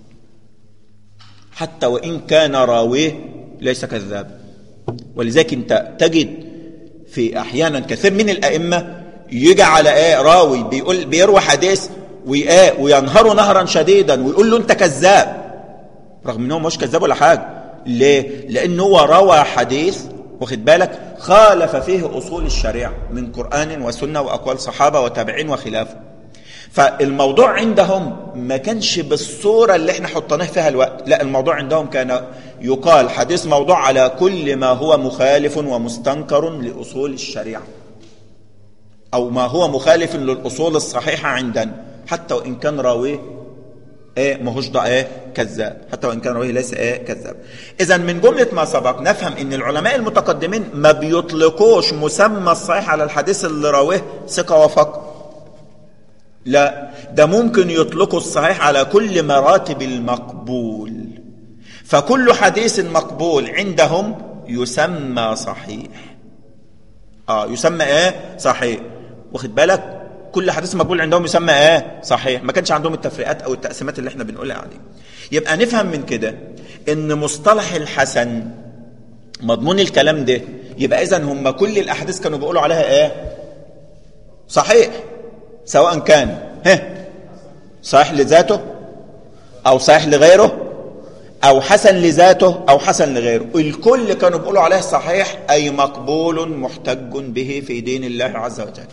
حتى وإن كان راويه ليس كذاب ولذلك أنت تجد في أحيانا كثير من الأئمة يجي على ايه راوي بيقول بيروي حديث وينهره نهرا شديدا ويقول له انت كذاب رغم انه مش كذاب ولا حاجه ليه لانه هو روى حديث واخد بالك خالف فيه اصول الشريعه من قران وسنه واقوال صحابه وتابعين وخلافه فالموضوع عندهم ما كانش بالصوره اللي احنا حطيناه فيها الوقت لا الموضوع عندهم كان يقال حديث موضوع على كل ما هو مخالف ومستنكر لاصول الشريعه او ما هو مخالف للاصول الصحيحه عندنا حتى وان كان راويه ايه ماهوش ده ايه كذاب حتى وان كان راويه ليس ايه كذاب اذا من جمله ما سبق نفهم ان العلماء المتقدمين ما بيطلقوش مسمى الصحيح على الحديث اللي راويه ثقه وفقه لا ده ممكن يطلقوا الصحيح على كل مراتب المقبول فكل حديث مقبول عندهم يسمى صحيح اه يسمى ايه صحيح واخد بالك كل حديث مقبول عندهم يسمى ايه صحيح ما كانش عندهم التفريقات او التقسيمات اللي احنا بنقولها عليه يبقى نفهم من كده ان مصطلح الحسن مضمون الكلام ده يبقى اذا هم كل الاحاديث كانوا بيقولوا عليها ايه صحيح سواء كان ها صحيح لذاته او صحيح لغيره او حسن لذاته او حسن لغيره الكل كانوا بيقولوا عليه صحيح اي مقبول محتج به في دين الله عز وجل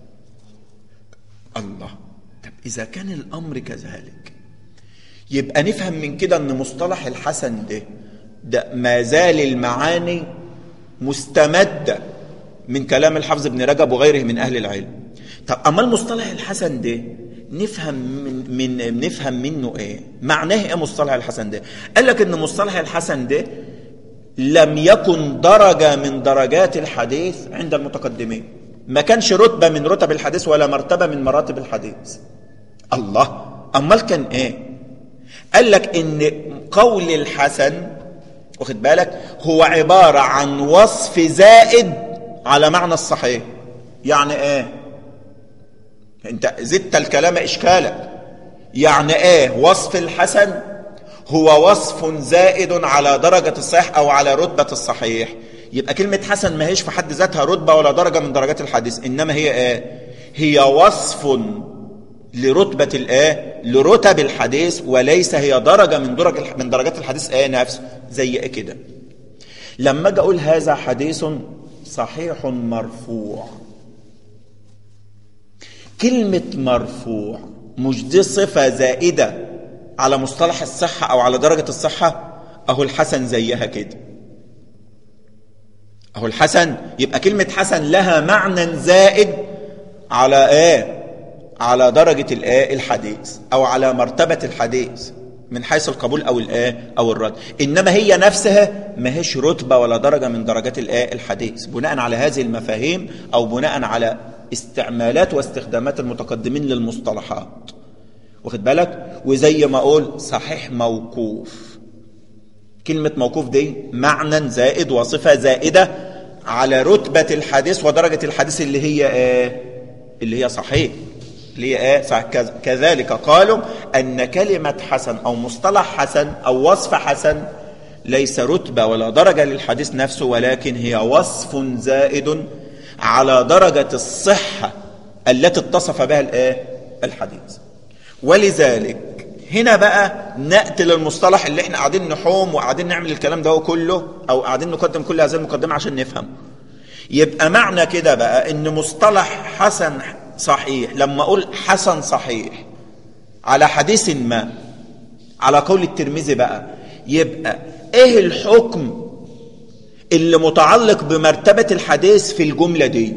الله طب اذا كان الامر كذلك يبقى نفهم من كده ان مصطلح الحسن ده ده ما زال المعاني مستمده من كلام الحافظ ابن رجب وغيره من اهل العلم طب اما المصطلح الحسن ده نفهم من, من نفهم منه ايه معناه ايه مصطلح الحسن ده قال لك ان مصطلح الحسن ده لم يكن درجة من درجات الحديث عند المتقدمين ما كانش رتبة من رتب الحديث ولا مرتبة من مراتب الحديث الله أمال كان إيه قال لك إن قول الحسن واخد بالك هو عبارة عن وصف زائد على معنى الصحيح يعني إيه انت زدت الكلام اشكالا يعني ايه وصف الحسن هو وصف زائد على درجة الصحيح او على رتبة الصحيح يبقى كلمة حسن ما هيش في حد ذاتها رتبة ولا درجة من درجات الحديث انما هي ايه هي وصف لرتبة الايه لرتب الحديث وليس هي درجة من درج من درجات الحديث ايه نفسه زي ايه كده لما اجي اقول هذا حديث صحيح مرفوع كلمة مرفوع مش دي صفة زائدة على مصطلح الصحة أو على درجة الصحة أهو الحسن زيها كده أهو الحسن يبقى كلمة حسن لها معنى زائد على إيه على درجة الإيه الحديث أو على مرتبة الحديث من حيث القبول أو الإيه أو الرد إنما هي نفسها ما هيش رتبة ولا درجة من درجات الإيه الحديث بناء على هذه المفاهيم أو بناء على استعمالات واستخدامات المتقدمين للمصطلحات واخد بالك وزي ما اقول صحيح موقوف كلمة موقوف دي معنى زائد وصفة زائدة على رتبة الحديث ودرجة الحديث اللي هي ايه اللي هي صحيح اللي هي ايه صحيح كذلك قالوا ان كلمة حسن او مصطلح حسن او وصف حسن ليس رتبة ولا درجة للحديث نفسه ولكن هي وصف زائد على درجة الصحة التي اتصف بها الايه الحديث ولذلك هنا بقى نأتي للمصطلح اللي احنا قاعدين نحوم وقاعدين نعمل الكلام ده كله او قاعدين نقدم كل هذه المقدمة عشان نفهم يبقى معنى كده بقى ان مصطلح حسن صحيح لما اقول حسن صحيح على حديث ما على قول الترمذي بقى يبقى ايه الحكم اللي متعلق بمرتبة الحديث في الجملة دي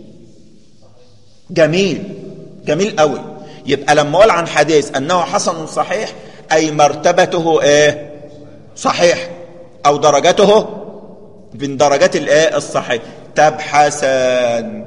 جميل جميل قوي يبقى لما اقول عن حديث انه حسن صحيح اي مرتبته ايه صحيح او درجته من درجات الايه الصحيح طب حسن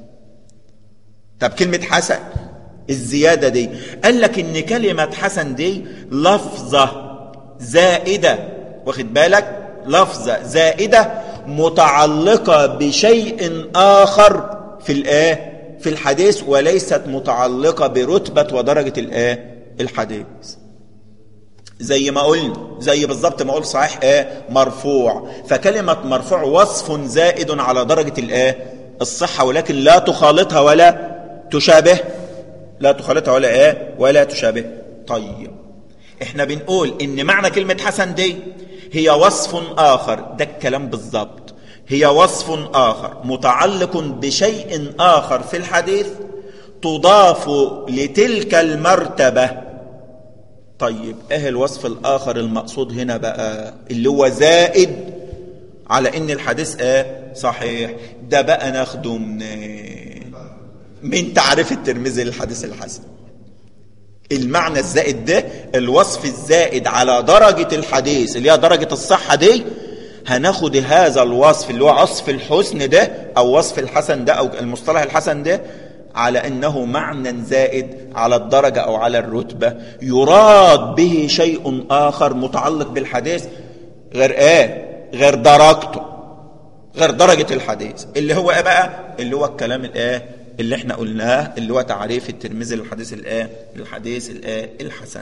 طب كلمة حسن الزيادة دي قال لك ان كلمة حسن دي لفظة زائدة واخد بالك لفظة زائدة متعلقة بشيء آخر في الآه في الحديث وليست متعلقة برتبة ودرجة الآه الحديث زي ما قلنا زي بالظبط ما قول صحيح ايه مرفوع فكلمة مرفوع وصف زائد على درجة الايه الصحة ولكن لا تخالطها ولا تشابه لا تخالطها ولا ايه ولا تشابه طيب احنا بنقول ان معنى كلمة حسن دي هي وصف آخر ده الكلام بالضبط هي وصف آخر متعلق بشيء آخر في الحديث تضاف لتلك المرتبة طيب ايه الوصف الآخر المقصود هنا بقى اللي هو زائد على ان الحديث ايه صحيح ده بقى ناخده من من تعريف الترمذي للحديث الحسن المعنى الزائد ده الوصف الزائد على درجة الحديث اللي هي درجة الصحة دي هناخد هذا الوصف اللي هو وصف الحسن ده او وصف الحسن ده او المصطلح الحسن ده على انه معنى زائد على الدرجة او على الرتبة يراد به شيء اخر متعلق بالحديث غير ايه غير درجته غير درجة الحديث اللي هو ايه بقى اللي هو الكلام الايه اللي احنا قلناه اللي هو تعريف الترمذي للحديث الايه للحديث الايه الحسن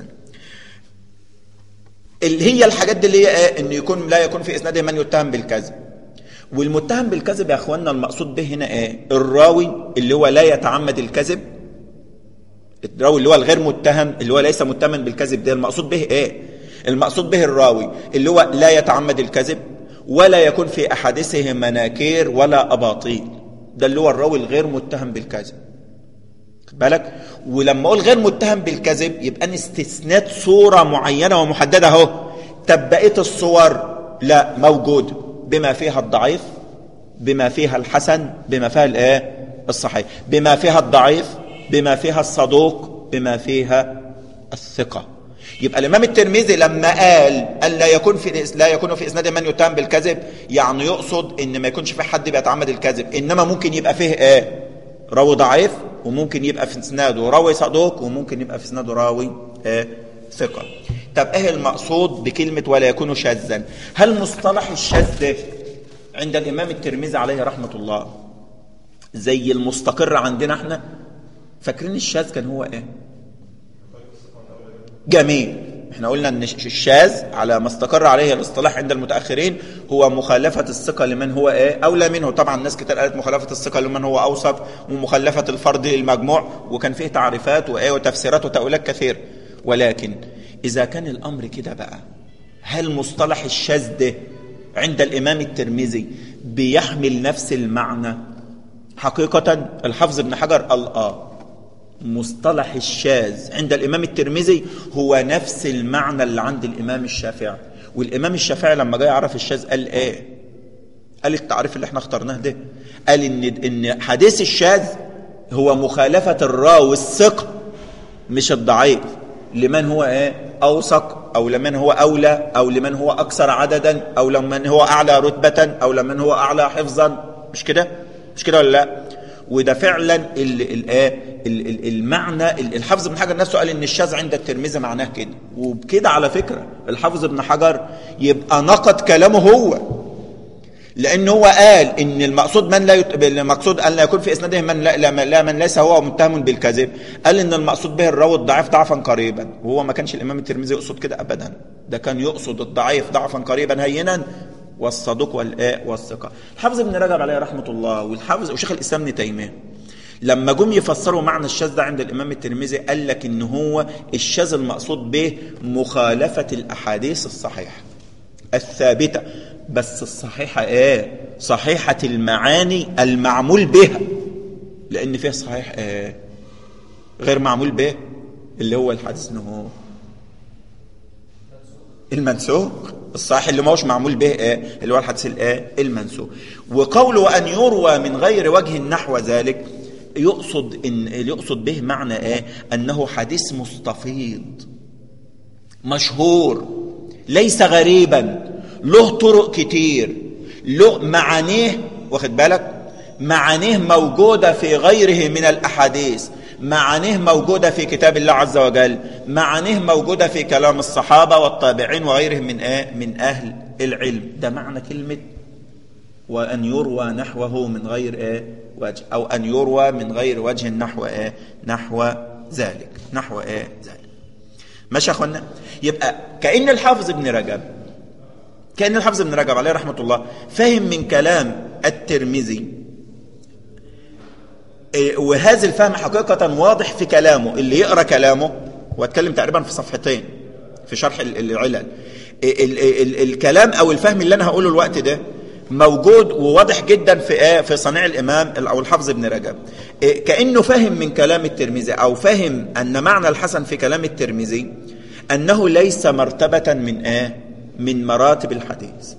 اللي هي الحاجات دي اللي هي ايه ان يكون لا يكون في اسناده من يتهم بالكذب والمتهم بالكذب يا اخواننا المقصود به هنا ايه الراوي اللي هو لا يتعمد الكذب الراوي اللي هو الغير متهم اللي هو ليس متهما بالكذب ده المقصود به ايه المقصود به الراوي اللي هو لا يتعمد الكذب ولا يكون في احاديثه مناكير ولا اباطيل ده اللي هو الراوي الغير متهم بالكذب بالك ولما اقول غير متهم بالكذب يبقى انا استثنات صوره معينه ومحدده اهو طب بقيه الصور لا موجوده بما فيها الضعيف بما فيها الحسن بما فيها الايه الصحيح بما فيها الضعيف بما فيها الصدوق بما فيها الثقه يبقى الامام الترمذي لما قال ان لا يكون في لا يكون في اسناد من يتهم بالكذب يعني يقصد ان ما يكونش في حد بيتعمد الكذب انما ممكن يبقى فيه ايه راوي ضعيف وممكن يبقى في اسناده راوي صدوق وممكن يبقى في اسناده راوي ايه ثقه طب ايه المقصود بكلمه ولا يكون شاذا هل مصطلح الشاذ ده عند الامام الترمذي عليه رحمه الله زي المستقر عندنا احنا فاكرين الشاذ كان هو ايه جميل احنا قلنا ان الشاذ على ما استقر عليه الاصطلاح عند المتاخرين هو مخالفه الثقه لمن هو ايه اولى منه طبعا ناس كتير قالت مخالفه الثقه لمن هو اوثق ومخالفه الفرد للمجموع وكان فيه تعريفات وايه وتفسيرات وتاويلات كثير ولكن اذا كان الامر كده بقى هل مصطلح الشاذ ده عند الامام الترمذي بيحمل نفس المعنى حقيقه الحافظ ابن حجر قال اه مصطلح الشاذ عند الإمام الترمذي هو نفس المعنى اللي عند الإمام الشافعي والإمام الشافعي لما جاي يعرف الشاذ قال إيه قال التعريف اللي احنا اخترناه ده قال إن, إن حديث الشاذ هو مخالفة الراوي الثقة مش الضعيف لمن هو إيه أوثق أو لمن هو أولى أو لمن هو أكثر عددا أو لمن هو أعلى رتبة أو لمن هو أعلى حفظا مش كده مش كده ولا لا وده فعلا المعنى الحافظ ابن حجر نفسه قال ان الشاذ عند الترمذي معناه كده وبكده على فكره الحافظ ابن حجر يبقى نقد كلامه هو لان هو قال ان المقصود من لا يت... المقصود ان لا يكون في اسناده من لا, لا, لا من ليس هو متهم بالكذب قال ان المقصود به الراوي الضعيف ضعفا قريبا وهو ما كانش الامام الترمذي يقصد كده ابدا ده كان يقصد الضعيف ضعفا قريبا هينا والصدوق والاء والثقه الحافظ ابن رجب عليه رحمه الله والحافظ وشيخ الاسلام ابن تيميه لما جم يفسروا معنى الشاذ ده عند الامام الترمذي قال لك ان هو الشاذ المقصود به مخالفه الاحاديث الصحيحه الثابته بس الصحيحه ايه صحيحه المعاني المعمول بها لان فيها صحيح ايه غير معمول به اللي هو الحديث انه هو المنسوخ الصحيح اللي ما هوش معمول به ايه اللي هو الحديث الايه المنسوخ وقوله ان يروى من غير وجه نحو ذلك يقصد ان يقصد به معنى ايه انه حديث مستفيض مشهور ليس غريبا له طرق كتير له معانيه واخد بالك معانيه موجودة في غيره من الأحاديث معانيه موجودة في كتاب الله عز وجل معانيه موجودة في كلام الصحابة والتابعين وغيرهم من آه من أهل العلم ده معنى كلمة وأن يروى نحوه من غير آه وجه أو أن يروى من غير وجه نحو آه نحو ذلك نحو آه ذلك ماشي يا أخوانا يبقى كأن الحافظ ابن رجب كأن الحافظ ابن رجب عليه رحمة الله فهم من كلام الترمذي وهذا الفهم حقيقة واضح في كلامه اللي يقرأ كلامه واتكلم تقريبا في صفحتين في شرح العلل ال ال الكلام او الفهم اللي انا هقوله الوقت ده موجود وواضح جدا في ايه في صنيع الامام او الحافظ ابن رجب إيه كانه فهم من كلام الترمذي او فهم ان معنى الحسن في كلام الترمذي انه ليس مرتبه من ايه من مراتب الحديث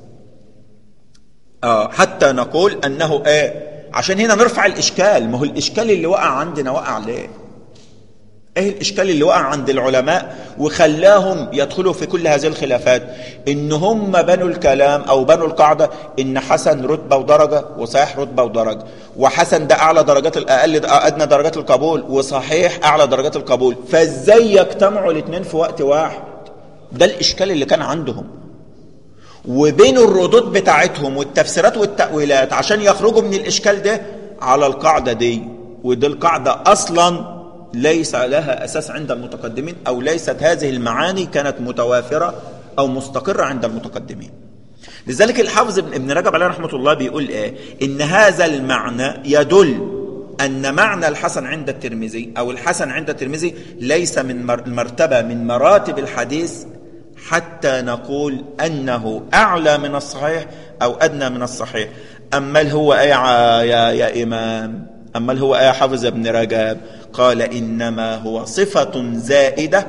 آه حتى نقول انه ايه عشان هنا نرفع الاشكال ما هو الاشكال اللي وقع عندنا وقع ليه ايه الاشكال اللي وقع عند العلماء وخلاهم يدخلوا في كل هذه الخلافات ان هم بنوا الكلام او بنوا القاعده ان حسن رتبه ودرجه وصحيح رتبه ودرجه وحسن ده اعلى درجات الاقل ادنى درجات القبول وصحيح اعلى درجات القبول فازاي يجتمعوا الاثنين في وقت واحد ده الاشكال اللي كان عندهم وبين الردود بتاعتهم والتفسيرات والتاويلات عشان يخرجوا من الاشكال ده على القاعده دي ودي القاعده اصلا ليس لها أساس عند المتقدمين أو ليست هذه المعاني كانت متوافرة أو مستقرة عند المتقدمين لذلك الحافظ ابن رجب عليه رحمة الله بيقول إيه إن هذا المعنى يدل أن معنى الحسن عند الترمذي أو الحسن عند الترمذي ليس من مرتبة من مراتب الحديث حتى نقول أنه أعلى من الصحيح أو أدنى من الصحيح أما هو أي يا, يا إمام أما هو أي حافظ ابن رجب قال إنما هو صفة زائدة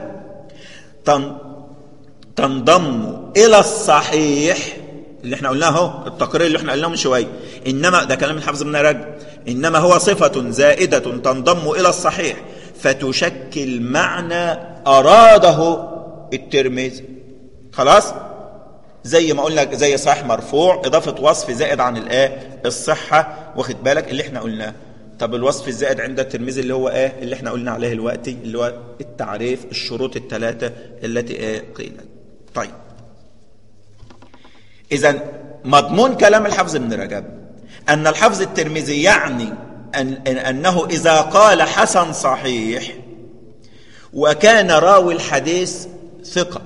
تنضم إلى الصحيح اللي احنا قلناه اهو التقرير اللي احنا قلناه من شويه انما ده كلام الحافظ ابن رجب انما هو صفه زائده تنضم الى الصحيح فتشكل معنى اراده الترمذي خلاص زي ما قلنا زي صحيح مرفوع اضافه وصف زائد عن الايه الصحه واخد بالك اللي احنا قلناه طب الوصف الزائد عند الترمذي اللي هو ايه اللي احنا قلنا عليه دلوقتي اللي هو التعريف الشروط الثلاثه التي ايه قيلت طيب اذا مضمون كلام الحافظ ابن رجب ان الحافظ الترمذي يعني أن انه اذا قال حسن صحيح وكان راوي الحديث ثقه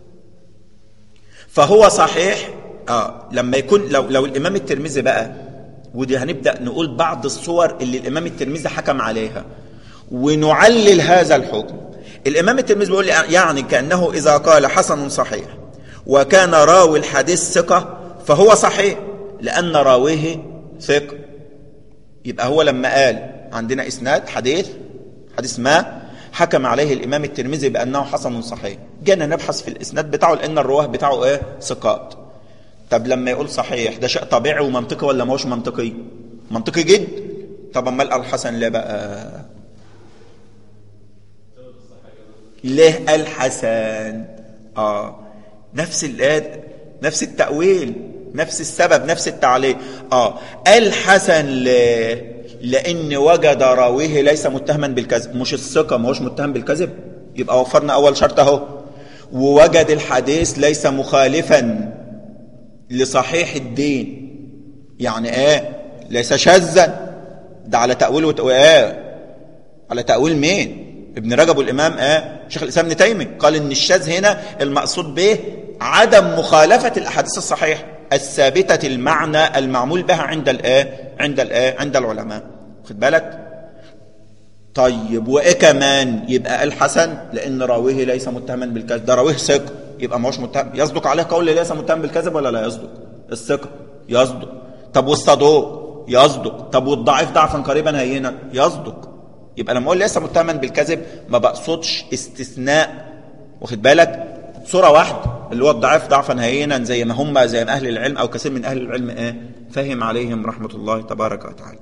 فهو صحيح اه لما يكون لو لو الامام الترمذي بقى ودي هنبدأ نقول بعض الصور اللي الإمام الترمذي حكم عليها ونعلل هذا الحكم الإمام الترمذي بيقول يعني كأنه إذا قال حسن صحيح وكان راوي الحديث ثقة فهو صحيح لأن راويه ثقة يبقى هو لما قال عندنا إسناد حديث حديث ما حكم عليه الإمام الترمذي بأنه حسن صحيح جينا نبحث في الإسناد بتاعه لأن الرواه بتاعه إيه ثقات طب لما يقول صحيح ده شيء طبيعي ومنطقي ولا ما هوش منطقي منطقي جد طب امال الحسن ليه بقى ليه الحسن اه نفس الآد نفس التأويل نفس السبب نفس التعليق اه الحسن ليه لان وجد راويه ليس متهما بالكذب مش الثقه ما هوش متهم بالكذب يبقى وفرنا اول شرط اهو ووجد الحديث ليس مخالفا لصحيح الدين يعني ايه ليس شاذا ده على تأويل ايه على تأويل مين ابن رجب والإمام ايه شيخ الإسلام ابن تيمية قال إن الشاذ هنا المقصود به عدم مخالفة الأحاديث الصحيحة الثابتة المعنى المعمول بها عند الايه عند الايه عند العلماء خد بالك طيب وايه كمان يبقى الحسن لان راويه ليس متهما بالكذب ده راويه ثقه يبقى ما هوش متهم يصدق عليه قول ليس متهم بالكذب ولا لا يصدق الثقه يصدق طب والصدوق يصدق طب والضعيف ضعفا قريبا هينا يصدق يبقى لما اقول ليس متهما بالكذب ما بقصدش استثناء واخد بالك صوره واحده اللي هو الضعيف ضعفا هينا زي ما هم زي ما اهل العلم او كثير من اهل العلم ايه فهم عليهم رحمه الله تبارك وتعالى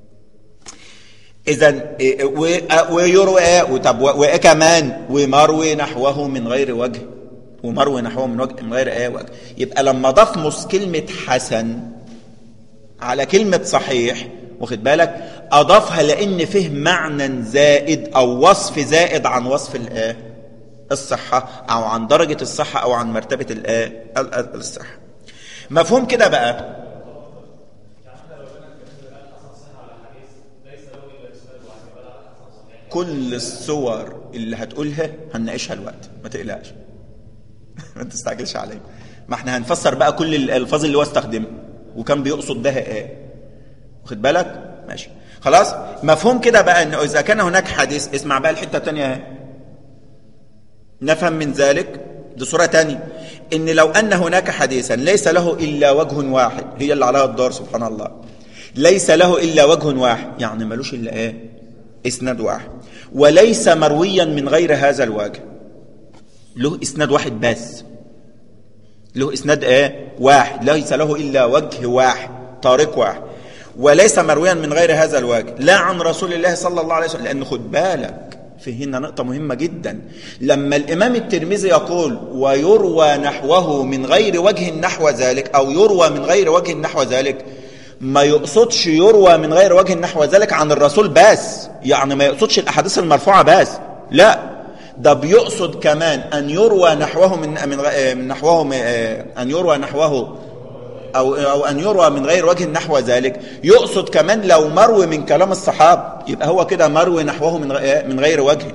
اذا ويروى وطب وايه كمان ومروي نحوه من غير وجه ومروي نحوه من وجه من غير ايه وجه يبقى لما ضفمس كلمه حسن على كلمه صحيح واخد بالك اضافها لان فيه معنى زائد او وصف زائد عن وصف الايه الصحه او عن درجه الصحه او عن مرتبه الايه الصحه مفهوم كده بقى كل الصور اللي هتقولها هنناقشها الوقت ما تقلقش ما تستعجلش عليا ما احنا هنفسر بقى كل الالفاظ اللي هو استخدمها وكان بيقصد بها ايه واخد بالك ماشي خلاص مفهوم كده بقى انه اذا كان هناك حديث اسمع بقى الحته الثانيه اهي نفهم من ذلك دي صوره ثانيه ان لو ان هناك حديثا ليس له الا وجه واحد هي اللي عليها الدار سبحان الله ليس له الا وجه واحد يعني ملوش الا ايه اسناد واحد وليس مرويا من غير هذا الوجه له اسناد واحد بس له اسناد ايه واحد ليس له الا وجه واحد طريق واحد وليس مرويا من غير هذا الوجه لا عن رسول الله صلى الله عليه وسلم لان خد بالك في هنا نقطة مهمة جدا لما الإمام الترمذي يقول ويروى نحوه من غير وجه نحو ذلك أو يروى من غير وجه نحو ذلك ما يقصدش يروى من غير وجه نحو ذلك عن الرسول بس يعني ما يقصدش الأحاديث المرفوعة بس لا ده بيقصد كمان أن يروى نحوه من من من نحوه أن يروى نحوه أو أو أن يروى من غير وجه نحو ذلك يقصد كمان لو مروي من كلام الصحاب يبقى هو كده مروي نحوه من من غير وجه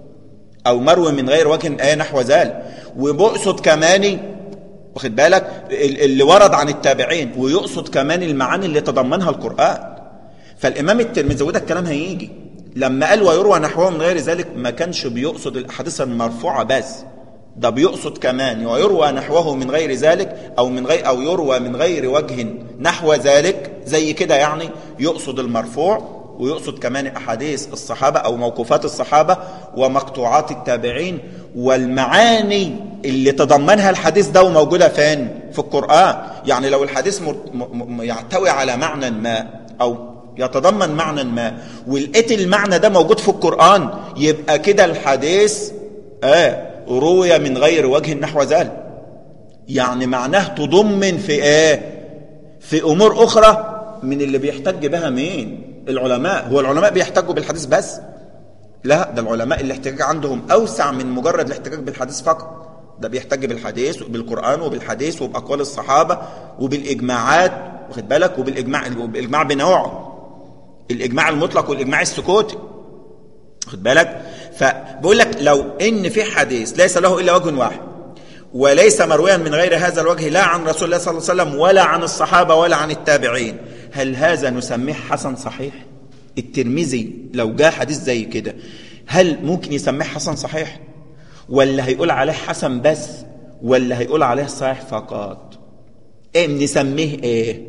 أو مروي من غير وجه نحو ذلك وبيقصد كمان واخد بالك اللي ورد عن التابعين ويقصد كمان المعاني اللي تضمنها القرآن فالإمام الترمذي وده الكلام هيجي لما قال ويروى نحوه من غير ذلك ما كانش بيقصد الأحاديث المرفوعة بس ده بيقصد كمان ويروى نحوه من غير ذلك أو من غير أو يروى من غير وجه نحو ذلك زي كده يعني يقصد المرفوع ويقصد كمان أحاديث الصحابة أو موقوفات الصحابة ومقطوعات التابعين والمعاني اللي تضمنها الحديث ده وموجودة فين في القرآن يعني لو الحديث يعتوي على معنى ما أو يتضمن معنى ما ولقيت المعنى ده موجود في القرآن يبقى كده الحديث آه روي من غير وجه نحو ذلك يعني معناه تضمن في ايه في امور اخرى من اللي بيحتج بها مين العلماء هو العلماء بيحتجوا بالحديث بس لا ده العلماء الاحتجاج عندهم اوسع من مجرد الاحتجاج بالحديث فقط ده بيحتج بالحديث وبالقران وبالحديث وباقوال الصحابه وبالاجماعات واخد بالك وبالاجماع وبالاجماع بنوعه الاجماع المطلق والاجماع السكوتي واخد بالك فبقول لك لو ان في حديث ليس له الا وجه واحد وليس مرويا من غير هذا الوجه لا عن رسول الله صلى الله عليه وسلم ولا عن الصحابه ولا عن التابعين هل هذا نسميه حسن صحيح الترمذي لو جاء حديث زي كده هل ممكن يسميه حسن صحيح ولا هيقول عليه حسن بس ولا هيقول عليه صحيح فقط ايه نسميه ايه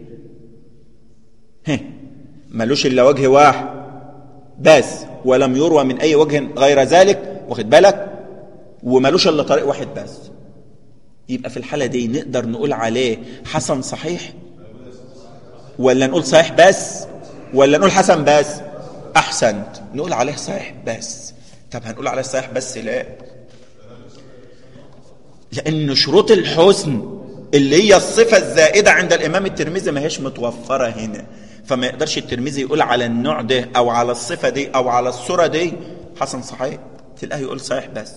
هه ملوش الا وجه واحد بس ولم يروى من اي وجه غير ذلك واخد بالك وملوش الا طريق واحد بس يبقى في الحاله دي نقدر نقول عليه حسن صحيح ولا نقول صحيح بس ولا نقول حسن بس احسنت نقول عليه صحيح بس طب هنقول عليه صحيح بس لا لان شروط الحسن اللي هي الصفه الزائده عند الامام الترمذي ما هيش متوفره هنا فما يقدرش الترمذي يقول على النوع ده او على الصفه دي او على الصوره دي حسن صحيح تلاقيه يقول صحيح بس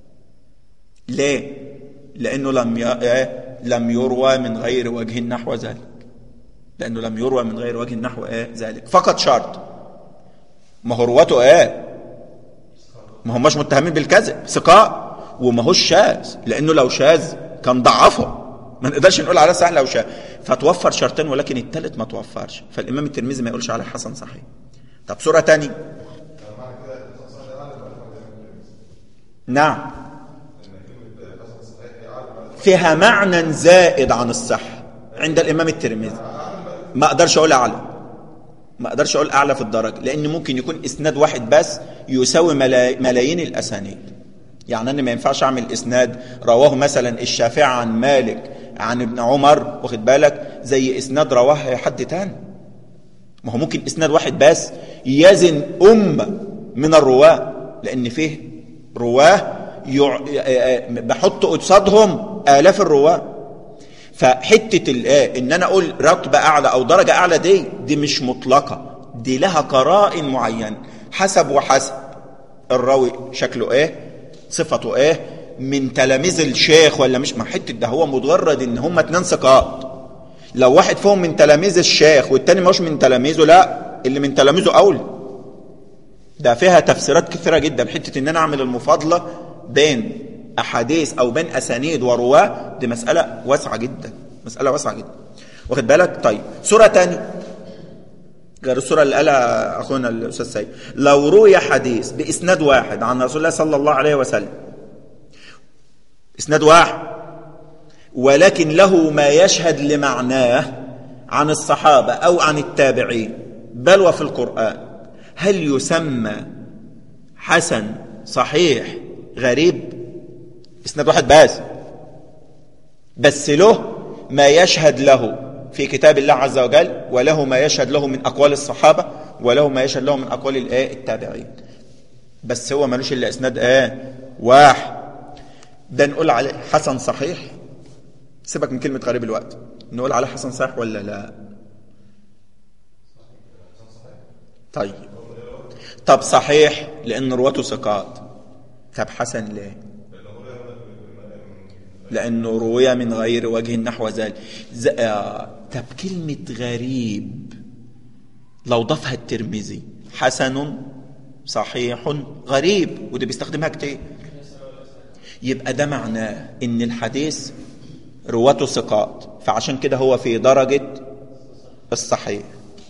ليه لانه لم ي... لم يروى من غير وجه نحو ذلك لانه لم يروى من غير وجه نحو ايه ذلك فقط شرط ما هو رواته ايه ما هماش متهمين بالكذب ثقاء وما هوش شاذ لانه لو شاذ كان ضعفه ما نقدرش نقول عليه صحيح لو شاذ فتوفر شرطين ولكن الثالث ما توفرش فالامام الترمذي ما يقولش عليه حسن صحيح طب صوره ثانيه نعم فيها معنى زائد عن الصحة عند الإمام الترمذي ما أقدرش أقول أعلى ما أقدرش أقول أعلى في الدرجة لأن ممكن يكون إسناد واحد بس يساوي ملايين الأسانيد يعني أنا ما ينفعش أعمل إسناد رواه مثلا الشافعي عن مالك عن ابن عمر واخد بالك زي إسناد رواه حد تاني ما هو ممكن إسناد واحد بس يزن أمة من الرواة لأن فيه رواه يع... بحط قصادهم آلاف الرواة فحتة الآه إن أنا أقول رتبة أعلى أو درجة أعلى دي دي مش مطلقة دي لها قرائن معين حسب وحسب الراوي شكله إيه صفته إيه من تلاميذ الشيخ ولا مش ما حتة ده هو مجرد إن هم اتنين ثقات لو واحد فيهم من تلاميذ الشيخ والتاني مش من تلاميذه لا اللي من تلاميذه أولى ده فيها تفسيرات كثيرة جدا حتة إن أنا أعمل المفاضلة بين أحاديث أو بين أسانيد ورواه دي مسألة واسعة جدا مسألة واسعة جدا واخد بالك طيب سورة تانية غير السورة اللي قالها أخونا الأستاذ سيد لو روي حديث بإسناد واحد عن رسول الله صلى الله عليه وسلم إسناد واحد ولكن له ما يشهد لمعناه عن الصحابة أو عن التابعين بل وفي القرآن هل يسمى حسن صحيح غريب اسناد واحد بس بس له ما يشهد له في كتاب الله عز وجل وله ما يشهد له من أقوال الصحابة وله ما يشهد له من أقوال الآية التابعين بس هو ملوش إلا إسناد آه واحد ده نقول عليه حسن صحيح سيبك من كلمة غريب الوقت نقول عليه حسن صحيح ولا لا طيب طب صحيح لأن رواته ثقات طب حسن ليه لأنه روي من غير وجه نحو ذلك ز... آه... طب كلمة غريب لو ضافها الترمذي حسن صحيح غريب وده بيستخدمها كتير يبقى ده معناه ان الحديث رواته ثقات فعشان كده هو في درجة الصحيح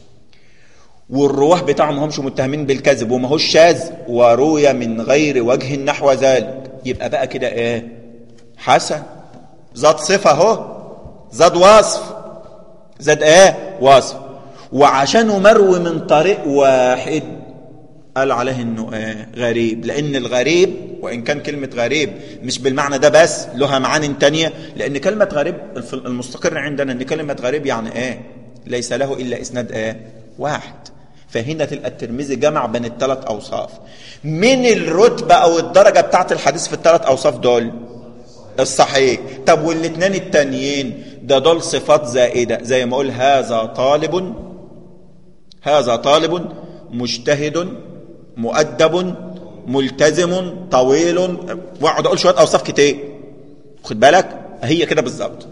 والرواه بتاعهم ما همش متهمين بالكذب وما هوش شاذ وروي من غير وجه نحو ذلك يبقى بقى كده ايه حسن زاد صفة اهو زاد وصف زاد ايه وصف وعشانه مروي من طريق واحد قال عليه انه ايه غريب لان الغريب وان كان كلمة غريب مش بالمعنى ده بس لها معاني تانية لان كلمة غريب المستقر عندنا ان كلمة غريب يعني ايه ليس له الا اسناد ايه واحد فهنا تلقى الترمذي جمع بين الثلاث اوصاف من الرتبة او الدرجة بتاعت الحديث في الثلاث اوصاف دول الصحيح طب والاثنين التانيين ده دول صفات زائدة زي ما اقول هذا طالب هذا طالب مجتهد مؤدب ملتزم طويل واقعد اقول شويه اوصاف كتير خد بالك هي كده بالظبط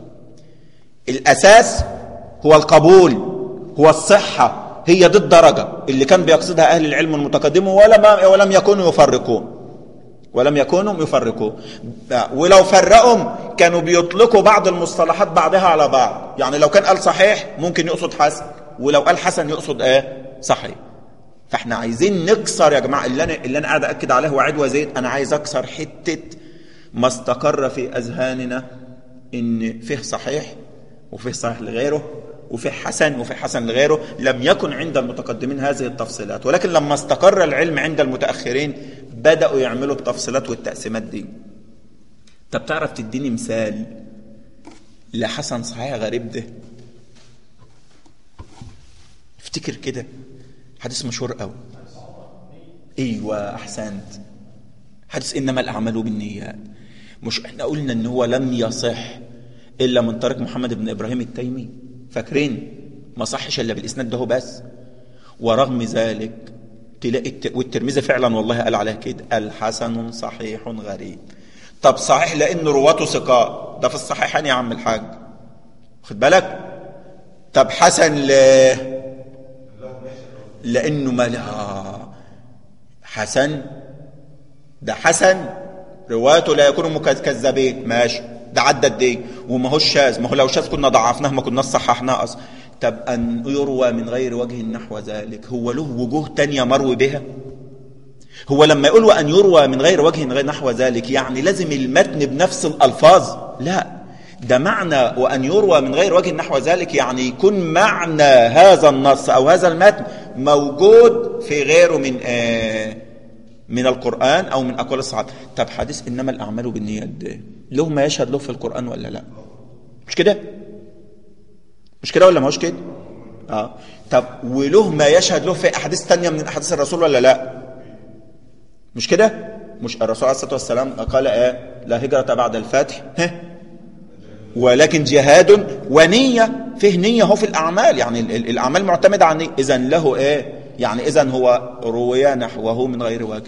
الاساس هو القبول هو الصحه هي دي الدرجه اللي كان بيقصدها اهل العلم المتقدمون ولم ولم يكونوا يفرقون ولم يكونوا يفرقوا ولو فرقهم كانوا بيطلقوا بعض المصطلحات بعضها على بعض يعني لو كان قال صحيح ممكن يقصد حسن ولو قال حسن يقصد ايه صحيح فاحنا عايزين نكسر يا جماعه اللي انا اللي انا قاعد اكد عليه وعيد وزيد انا عايز اكسر حته ما استقر في اذهاننا ان فيه صحيح وفيه صحيح لغيره وفيه حسن وفيه حسن لغيره لم يكن عند المتقدمين هذه التفصيلات ولكن لما استقر العلم عند المتاخرين بداوا يعملوا التفصيلات والتقسيمات دي طب تعرف تديني مثال لحسن صحيح غريب ده افتكر كده حديث مشهور قوي ايوه احسنت حديث انما الاعمال بالنيات مش احنا قلنا ان هو لم يصح الا من طريق محمد بن ابراهيم التيمي فاكرين ما صحش الا بالاسناد ده بس ورغم ذلك تلاقي والترمذي فعلا والله قال عليها كده الحسن صحيح غريب طب صحيح لان رواته ثقات ده في الصحيحين يا عم الحاج خد بالك طب حسن ليه لانه ما لها حسن ده حسن روايته لا يكونوا مكذبين ماشي ده عدى دي وما هوش شاذ ما هو لو شاذ كنا ضعفناه ما كنا صححناه اصلا طب ان يروى من غير وجه نحو ذلك هو له وجوه تانية مروي بها هو لما يقول وان يروى من غير وجه غير نحو ذلك يعني لازم المتن بنفس الالفاظ لا ده معنى وأن يروى من غير وجه نحو ذلك يعني يكون معنى هذا النص أو هذا المتن موجود في غيره من آه من القرآن أو من أقوال الصحابة طب حديث إنما الأعمال بالنيات ده له ما يشهد له في القرآن ولا لا مش كده مش كده ولا ما هوش كده آه. طب وله ما يشهد له في أحاديث تانية من أحاديث الرسول ولا لا مش كده مش الرسول عليه الصلاة والسلام قال ايه لا هجرة بعد الفتح ها ولكن جهاد ونية فيه نية هو في الأعمال يعني الأعمال معتمدة عن إذا له إيه يعني إذا هو روي نحوه من غير وجه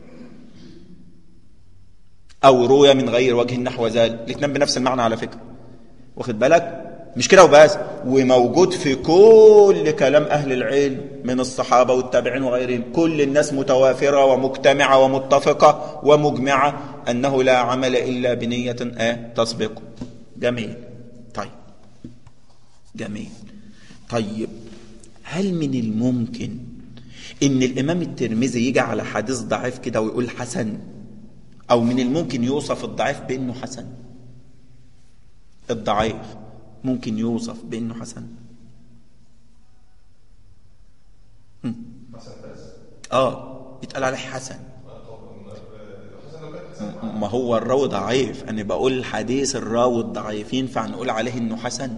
أو روي من غير وجه نحو ذلك الاثنين بنفس المعنى على فكرة واخد بالك مش كده وبس وموجود في كل كلام أهل العلم من الصحابة والتابعين وغيرهم كل الناس متوافرة ومجتمعة ومتفقة ومجمعة أنه لا عمل إلا بنية آه تسبقه جميل طيب جميل طيب هل من الممكن ان الامام الترمذي يجي على حديث ضعيف كده ويقول حسن او من الممكن يوصف الضعيف بانه حسن الضعيف ممكن يوصف بانه حسن اه يتقال عليه حسن ما هو الراوي ضعيف انا بقول الحديث الراوي الضعيف ينفع نقول عليه انه حسن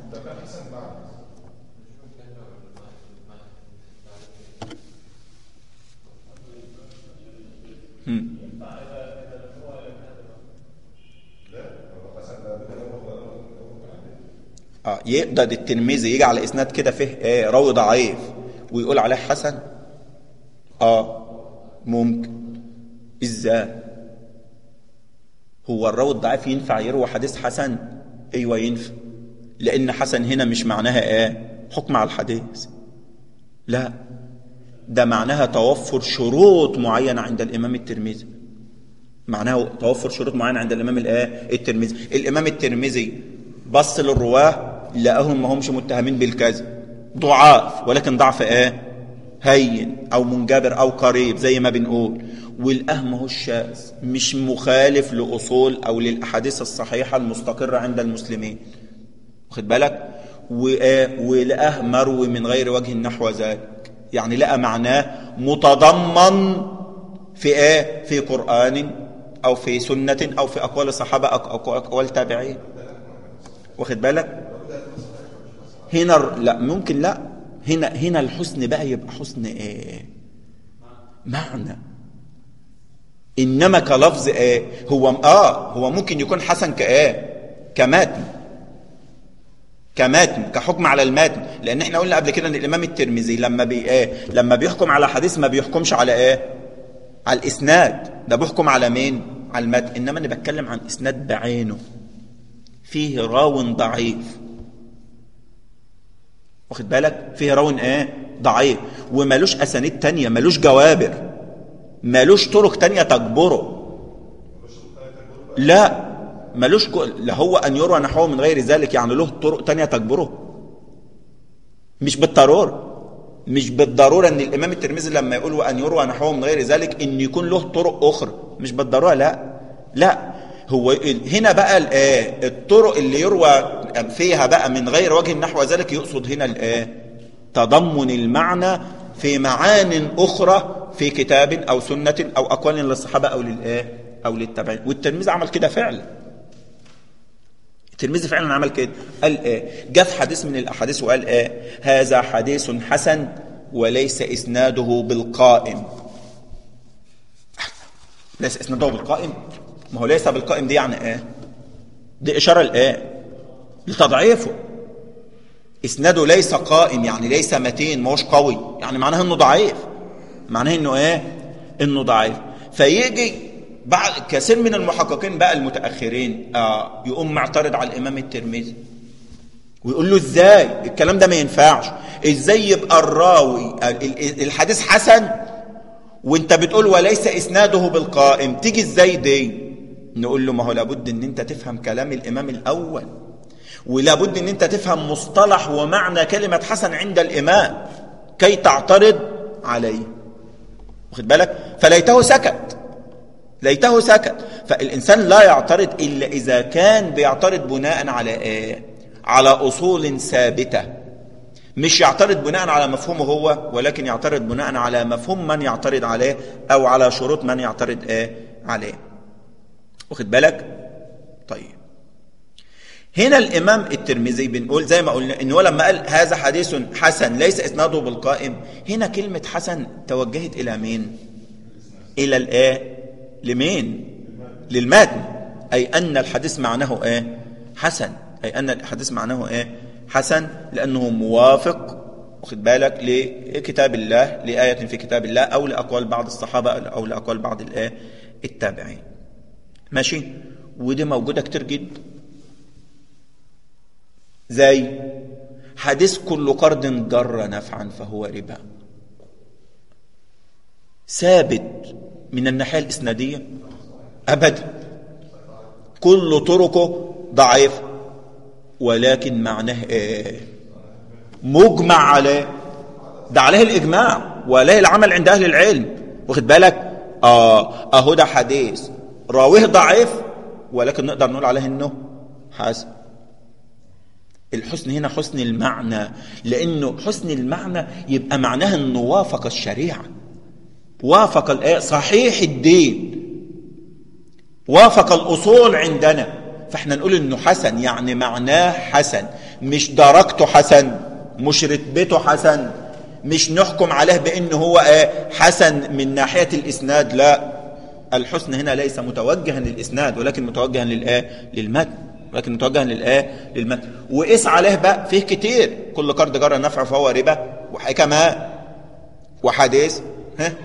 اه يقدر الترمذي يجي على اسناد كده فيه ايه راوي ضعيف ويقول عليه حسن اه ممكن ازاي هو الراوي الضعيف ينفع يروى حديث حسن ايوه ينفع لان حسن هنا مش معناها ايه حكم على الحديث لا ده معناها توفر شروط معينه عند الامام الترمذي معناه توفر شروط معينه عند الامام الايه الترمذي الامام الترمذي بص للرواه لقاهم ما همش متهمين بالكذب ضعاف ولكن ضعف ايه هين او منجبر او قريب زي ما بنقول والاهم هو الشاذ مش مخالف لاصول او للاحاديث الصحيحه المستقره عند المسلمين واخد بالك ولقاه مروي من غير وجه نحو ذلك يعني لقى معناه متضمن في ايه في قران او في سنه او في اقوال الصحابه او اقوال تابعين واخد بالك هنا لا ممكن لا هنا هنا الحسن بقى يبقى حسن ايه معنى انما كلفظ ايه هو اه هو ممكن يكون حسن كايه كماتن كماتن كحكم على الماتن لان احنا قلنا قبل كده ان الامام الترمذي لما بي ايه لما بيحكم على حديث ما بيحكمش على ايه على الاسناد ده بيحكم على مين على الماتن انما انا بتكلم عن اسناد بعينه فيه راو ضعيف واخد بالك فيه راو ايه ضعيف ومالوش اسانيد تانية مالوش جوابر مالوش طرق تانية تجبره لا مالوش كو... لا هو ان يروى نحوه من غير ذلك يعني له طرق تانية تجبره مش بالضروره مش بالضروره ان الامام الترمذي لما يقول وان يروى نحوه من غير ذلك ان يكون له طرق اخرى مش بالضروره لا لا هو هنا بقى الايه الطرق اللي يروى فيها بقى من غير وجه نحو ذلك يقصد هنا الايه تضمن المعنى في معان اخرى في كتاب او سنه او اقوال للصحابه او للايه او للتابعين والترمذي عمل كده فعلا الترمذي فعلا عمل كده قال ايه جاء في حديث من الاحاديث وقال ايه هذا حديث حسن وليس اسناده بالقائم ليس اسناده بالقائم ما هو ليس بالقائم دي يعني ايه دي اشاره لايه لتضعيفه اسناده ليس قائم يعني ليس متين ما هوش قوي يعني معناه انه ضعيف معناه انه ايه انه ضعيف فيجي بعد كثير من المحققين بقى المتاخرين آه يقوم معترض على الامام الترمذي ويقول له ازاي الكلام ده ما ينفعش ازاي يبقى الراوي الحديث حسن وانت بتقول وليس اسناده بالقائم تيجي ازاي دي نقول له ما هو لابد ان انت تفهم كلام الامام الاول ولابد ان انت تفهم مصطلح ومعنى كلمة حسن عند الامام كي تعترض عليه واخد بالك فليته سكت ليته سكت فالانسان لا يعترض الا اذا كان بيعترض بناء على ايه على اصول ثابته مش يعترض بناء على مفهومه هو ولكن يعترض بناء على مفهوم من يعترض عليه او على شروط من يعترض ايه عليه واخد بالك طيب هنا الامام الترمذي بنقول زي ما قلنا ان هو لما قال هذا حديث حسن ليس اسناده بالقائم هنا كلمه حسن توجهت الى مين الى الايه لمين للمتن اي ان الحديث معناه ايه حسن اي ان الحديث معناه ايه حسن لانه موافق واخد بالك لكتاب الله لايه في كتاب الله او لاقوال بعض الصحابه او لاقوال بعض الايه التابعين ماشي ودي موجوده كتير جدا زي حديث كل قرض جر نفعا فهو ربا ثابت من الناحيه الاسناديه ابدا كل طرقه ضعيف ولكن معناه ايه مجمع عليه ده عليه الاجماع وعليه العمل عند اهل العلم واخد بالك اه اهو ده حديث راويه ضعيف ولكن نقدر نقول عليه انه حسن الحسن هنا حسن المعنى لانه حسن المعنى يبقى معناه انه وافق الشريعه وافق الايه صحيح الدين وافق الاصول عندنا فاحنا نقول انه حسن يعني معناه حسن مش درجته حسن مش رتبته حسن مش نحكم عليه بانه هو ايه حسن من ناحيه الاسناد لا الحسن هنا ليس متوجها للاسناد ولكن متوجها للايه للمتن ولكن متوجها للايه للمتن وقيس عليه بقى فيه كتير كل قرض جرى نفع فهو ربا وحكماء وحديث ها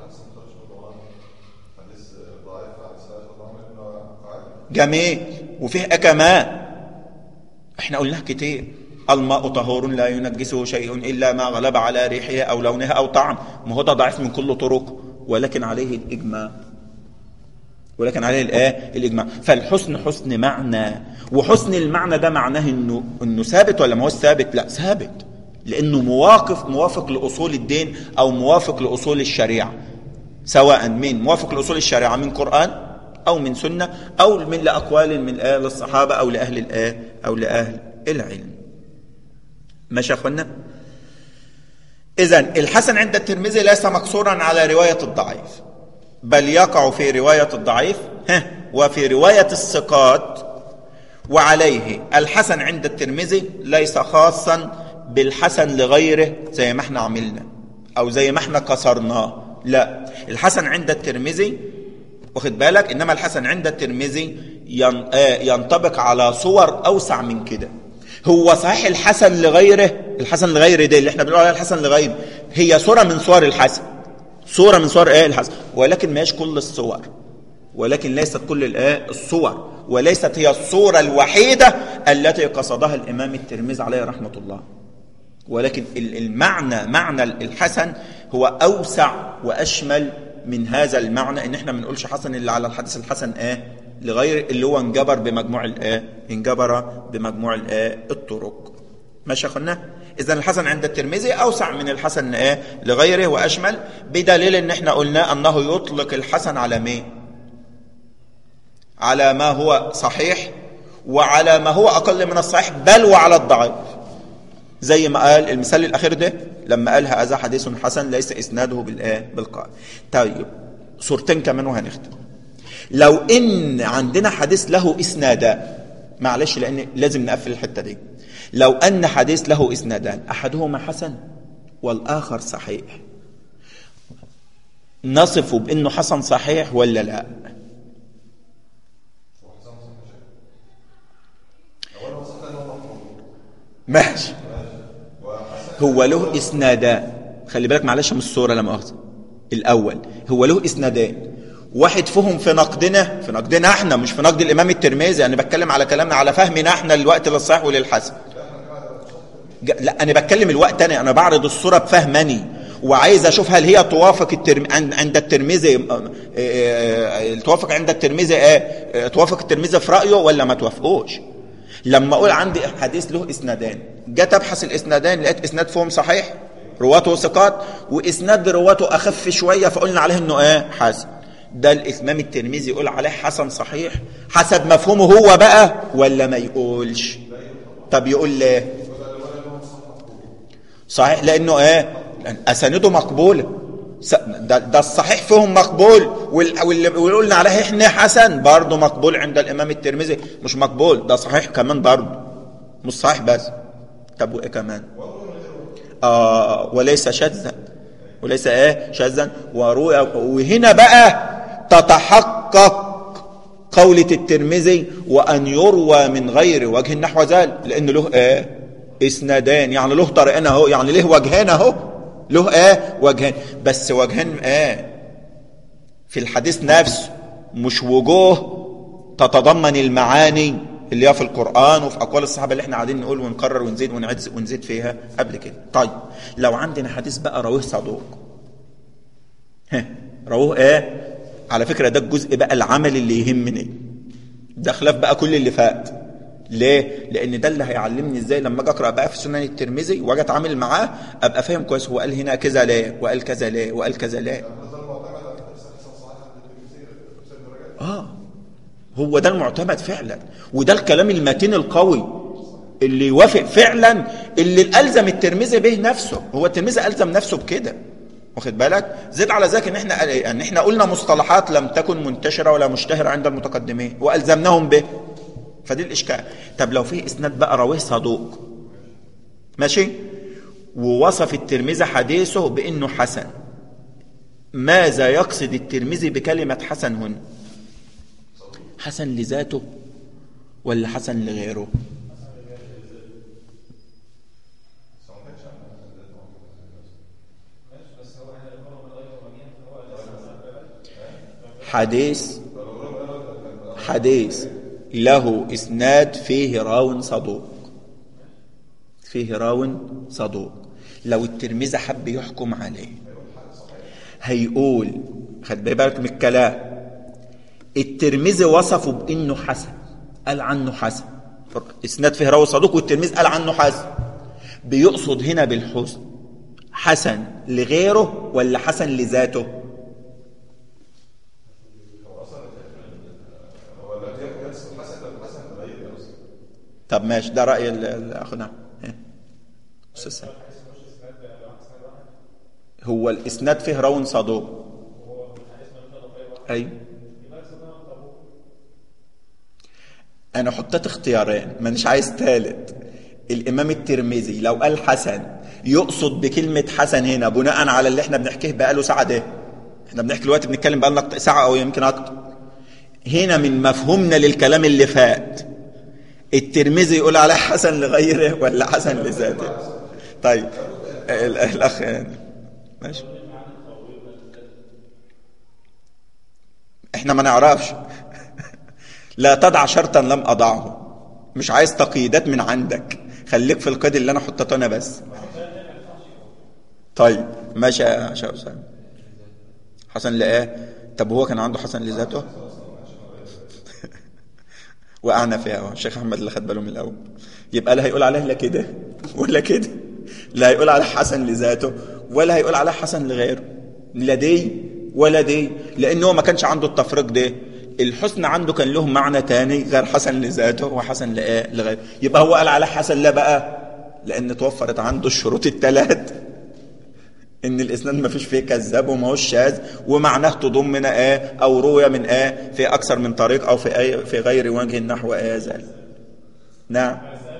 جميل وفيه أكماء احنا قلناه كتير الماء طهور لا ينجسه شيء إلا ما غلب على ريحه أو لونها أو طعم ما هو ده ضعيف من كل طرق ولكن عليه الإجماع ولكن عليه الايه الاجماع فالحسن حسن معنى وحسن المعنى ده معناه انه انه ثابت ولا ما هو ثابت لا ثابت لانه مواقف موافق لاصول الدين او موافق لاصول الشريعه سواء من موافق لاصول الشريعه من قران او من سنه او من لاقوال من اهل الصحابه او لاهل الايه او لاهل العلم ماشي يا اخوانا اذا الحسن عند الترمذي ليس مقصورا على روايه الضعيف بل يقع في رواية الضعيف وفي رواية الثقات وعليه الحسن عند الترمذي ليس خاصا بالحسن لغيره زي ما احنا عملنا او زي ما احنا كسرناه لا الحسن عند الترمذي واخد بالك انما الحسن عند الترمذي ينطبق على صور اوسع من كده هو صحيح الحسن لغيره الحسن لغيره ده اللي احنا بنقول عليها الحسن لغيره هي صورة من صور الحسن صورة من صور ايه الحسن ولكن ماش كل الصور ولكن ليست كل الايه الصور وليست هي الصورة الوحيدة التي قصدها الإمام الترمذي عليه رحمة الله ولكن المعنى معنى الحسن هو أوسع وأشمل من هذا المعنى ان احنا ما نقولش حسن اللي على الحديث الحسن ايه لغير اللي هو انجبر بمجموع الايه انجبر بمجموع الايه الطرق ماشي يا اخوانا اذا الحسن عند الترمذي اوسع من الحسن ايه لغيره واشمل بدليل ان احنا قلنا انه يطلق الحسن على مين على ما هو صحيح وعلى ما هو اقل من الصحيح بل وعلى الضعيف زي ما قال المثال الاخير ده لما قال هذا حديث حسن ليس اسناده بالايه بالقائل طيب صورتين كمان وهنختم لو ان عندنا حديث له اسنادان معلش لان لازم نقفل الحته دي لو ان حديث له اسنادان احدهما حسن والاخر صحيح نصفه بانه حسن صحيح ولا لا ماشي هو له اسنادان خلي بالك معلش من الصوره لما اخذ الاول هو له اسنادان واحد فهم في نقدنا في نقدنا احنا مش في نقد الامام الترمذي انا بتكلم على كلامنا على فهمنا احنا الوقت للصحيح وللحسن لا انا بتكلم الوقت انا انا بعرض الصوره بفهمني وعايز اشوف هل هي توافق الترم... عند الترمذي توافق عند الترمذي ايه توافق الترمذي في رايه ولا ما توافقوش لما اقول عندي حديث له اسنادان جيت ابحث الاسنادان لقيت اسناد فيهم صحيح رواته ثقات واسناد رواته اخف شويه فقلنا عليه انه ايه حسن ده الامام الترمذي يقول عليه حسن صحيح حسب مفهومه هو بقى ولا ما يقولش طب يقول ليه صحيح لانه ايه اسانيده مقبوله ده, ده الصحيح فيهم مقبول واللي قلنا عليه احنا حسن برضه مقبول عند الامام الترمذي مش مقبول ده صحيح كمان برضه مش صحيح بس طب وايه كمان آه وليس شاذا وليس ايه شاذا وروي وهنا بقى تتحقق قولة الترمذي وأن يروى من غير وجه نحو ذلك لأن له ايه اسنادان يعني له طريقين اهو يعني له وجهين اهو له ايه وجهين بس وجهين ايه في الحديث نفسه مش وجوه تتضمن المعاني اللي هي في القرآن وفي أقوال الصحابة اللي احنا قاعدين نقول ونكرر ونزيد ونعد ونزيد فيها قبل كده طيب لو عندنا حديث بقى رواه صدوق رواه ايه على فكرة ده الجزء بقى العمل اللي يهمني ده خلاف بقى كل اللي فات ليه؟ لأن ده اللي هيعلمني ازاي لما اجي اقرا بقى في سنن الترمذي واجي اتعامل معاه ابقى فاهم كويس هو قال هنا كذا ليه؟ وقال كذا ليه؟ وقال كذا ليه؟ اه هو ده المعتمد فعلا وده الكلام المتين القوي اللي يوافق فعلا اللي الالزم الترمذي به نفسه هو الترمذي الزم نفسه بكده واخد بالك زيد على ذلك ان احنا ان احنا قلنا مصطلحات لم تكن منتشره ولا مشتهره عند المتقدمين والزمناهم به فدي الاشكال طب لو في اسناد بقى راويه صدوق ماشي ووصف الترمذي حديثه بانه حسن ماذا يقصد الترمذي بكلمه حسن هنا حسن لذاته ولا حسن لغيره حديث حديث له اسناد فيه راو صدوق فيه راو صدوق لو الترمذي حب يحكم عليه هيقول خد بالك من الكلام الترمذي وصفه بانه حسن قال عنه حسن اسناد فيه راوي صدوق والترمذي قال عنه حسن بيقصد هنا بالحسن حسن لغيره ولا حسن لذاته طب ماشي ده راي الاخ نعم استاذ هو الاسناد فيه راون صدوق ايوه انا حطيت اختيارين مانيش عايز ثالث الامام الترمذي لو قال حسن يقصد بكلمه حسن هنا بناء على اللي احنا بنحكيه بقاله ساعه ده احنا بنحكي دلوقتي بنتكلم بقالنا ساعه او يمكن اكتر هنا من مفهومنا للكلام اللي فات الترمذي يقول عليه حسن لغيره ولا حسن لذاته طيب الاخ ماشي احنا ما نعرفش لا تضع شرطا لم اضعه مش عايز تقييدات من عندك خليك في القيد اللي انا حطيته انا بس طيب ماشي يا شيخ اسامه حسن لقاه طب هو كان عنده حسن لذاته وقعنا فيها الشيخ احمد اللي خد باله من الاول يبقى لا هيقول عليه لا كده ولا كده لا هيقول عليه حسن لذاته ولا هيقول عليه حسن لغيره لا دي ولا دي لان هو ما كانش عنده التفريق ده الحسن عنده كان له معنى تاني غير حسن لذاته وحسن لغيره يبقى هو قال عليه حسن لا بقى لان توفرت عنده الشروط الثلاث ان الاسناد ما فيش فيه كذاب وما هوش شاذ ومعناه تضم من اه او روي من اه في اكثر من طريق او في أي في غير وجه نحو اه ذلك نعم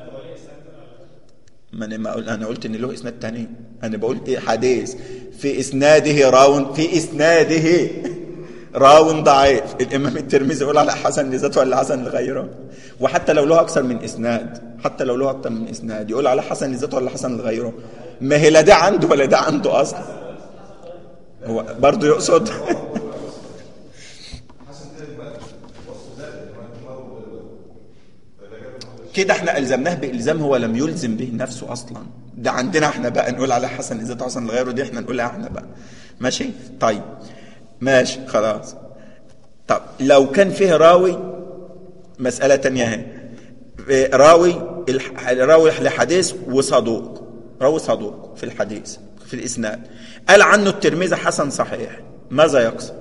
ما انا ما أقول انا قلت ان له اسناد تاني انا بقول ايه حديث في اسناده راون في اسناده راون ضعيف الامام الترمذي يقول على حسن لذاته ولا حسن لغيره وحتى لو له اكثر من اسناد حتى لو له اكثر من اسناد يقول على حسن لذاته ولا حسن لغيره ما هي لا ده عنده ولا ده عنده اصلا هو برضه يقصد كده احنا الزمناه بالزام هو لم يلزم به نفسه اصلا ده عندنا احنا بقى نقول على حسن اذا حسن لغيره دي احنا نقولها احنا بقى ماشي طيب ماشي خلاص طب لو كان فيه راوي مسألة تانية اهي راوي راوي لحديث وصدوق راوي صدوق في الحديث في الإسناد قال عنه الترمذي حسن صحيح ماذا يقصد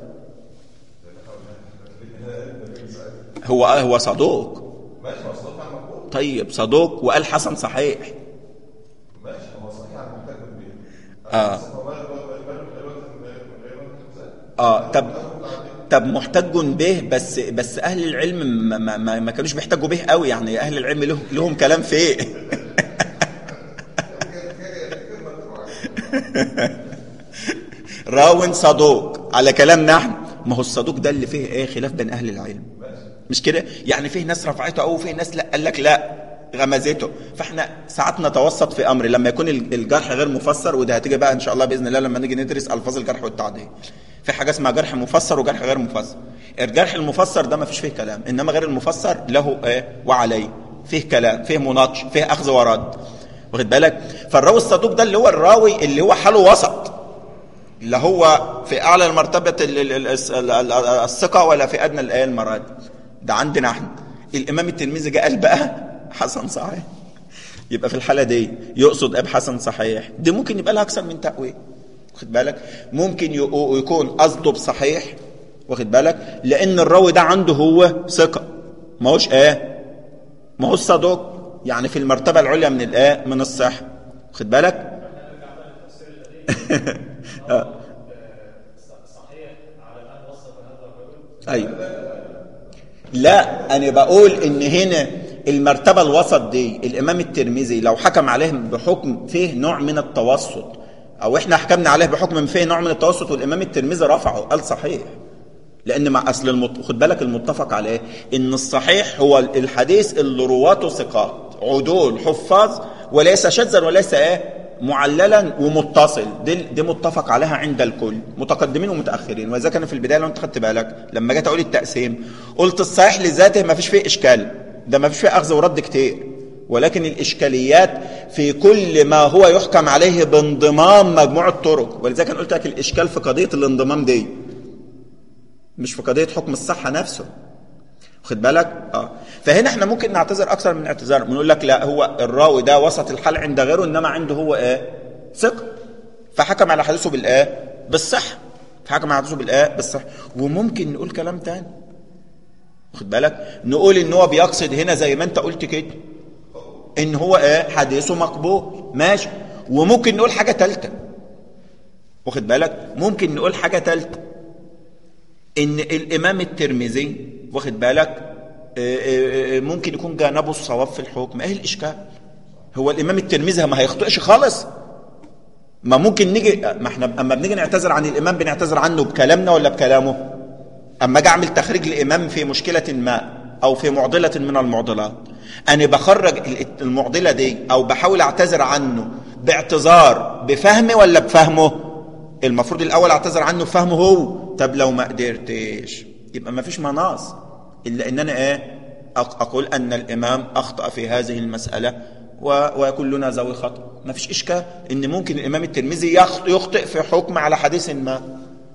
هو هو صدوق طيب صدوق وقال حسن صحيح ماشي هو صحيح عن محتاج به اه اه طب طب محتج به بس بس اهل العلم ما, ما, ما, ما كانوش بيحتاجوا به قوي يعني اهل العلم لهم لهم كلام فيه راون صدوق على كلام نحن ما هو الصدوق ده اللي فيه ايه خلاف بين اهل العلم مش كده يعني فيه ناس رفعته او فيه ناس لا قال لك لا غمزته فاحنا ساعات نتوسط في امر لما يكون الجرح غير مفسر وده هتيجي بقى ان شاء الله باذن الله لما نيجي ندرس الفاظ الجرح والتعديل في حاجه اسمها جرح مفسر وجرح غير مفسر الجرح المفسر ده ما فيش فيه كلام انما غير المفسر له ايه وعليه فيه كلام فيه مناقش فيه اخذ ورد واخد بالك فالراوي الصدوق ده اللي هو الراوي اللي هو حاله وسط لا هو في اعلى مرتبه الثقه ولا في ادنى الايه المراتب ده عندنا احنا الامام الترمذي جه قال بقى حسن صحيح يبقى في الحاله دي يقصد اب حسن صحيح دي ممكن يبقى لها اكثر من تاويل واخد بالك ممكن يكون قصده بصحيح واخد بالك لان الراوي ده عنده هو ثقه ما هوش ايه ما هوش صدوق يعني في المرتبة العليا من الايه من الصحة خد بالك آه. ايوه لا انا بقول ان هنا المرتبة الوسط دي الامام الترمذي لو حكم عليهم بحكم فيه نوع من التوسط او احنا حكمنا عليه بحكم فيه نوع من التوسط والامام الترمذي رفعه قال صحيح لان مع اصل المت... خد بالك المتفق عليه ان الصحيح هو الحديث اللي رواته ثقات عدول حفاظ وليس شاذا وليس ايه معللا ومتصل دي, دي متفق عليها عند الكل متقدمين ومتاخرين واذا كان في البدايه لو انت خدت بالك لما جيت اقول التقسيم قلت الصحيح لذاته ما فيش فيه اشكال ده ما فيش فيه اخذ ورد كتير ولكن الاشكاليات في كل ما هو يحكم عليه بانضمام مجموعه طرق ولذلك انا قلت لك الاشكال في قضيه الانضمام دي مش في قضيه حكم الصحه نفسه واخد بالك اه فهنا احنا ممكن نعتذر اكثر من اعتذار بنقول لك لا هو الراوي ده وسط الحال عند غيره انما عنده هو ايه ثقه فحكم على حديثه بالايه بالصحه فحكم على حديثه بالايه بالصحه وممكن نقول كلام تاني واخد بالك نقول ان هو بيقصد هنا زي ما انت قلت كده ان هو ايه حديثه مقبول ماشي وممكن نقول حاجه ثالثه واخد بالك ممكن نقول حاجه ثالثه ان الامام الترمذي واخد بالك ممكن يكون جانبه الصواب في الحكم ايه الاشكال هو الامام الترمذي ما هيخطئش خالص ما ممكن نيجي ما احنا اما بنيجي نعتذر عن الامام بنعتذر عنه بكلامنا ولا بكلامه اما اجي اعمل تخريج لامام في مشكله ما او في معضله من المعضلات انا بخرج المعضله دي او بحاول اعتذر عنه باعتذار بفهمي ولا بفهمه المفروض الاول اعتذر عنه بفهمه هو طب لو ما قدرتش يبقى ما فيش مناص الا ان انا ايه اقول ان الامام اخطا في هذه المساله وكلنا ذوي خطا ما فيش اشكال ان ممكن الامام الترمذي يخطئ في حكم على حديث ما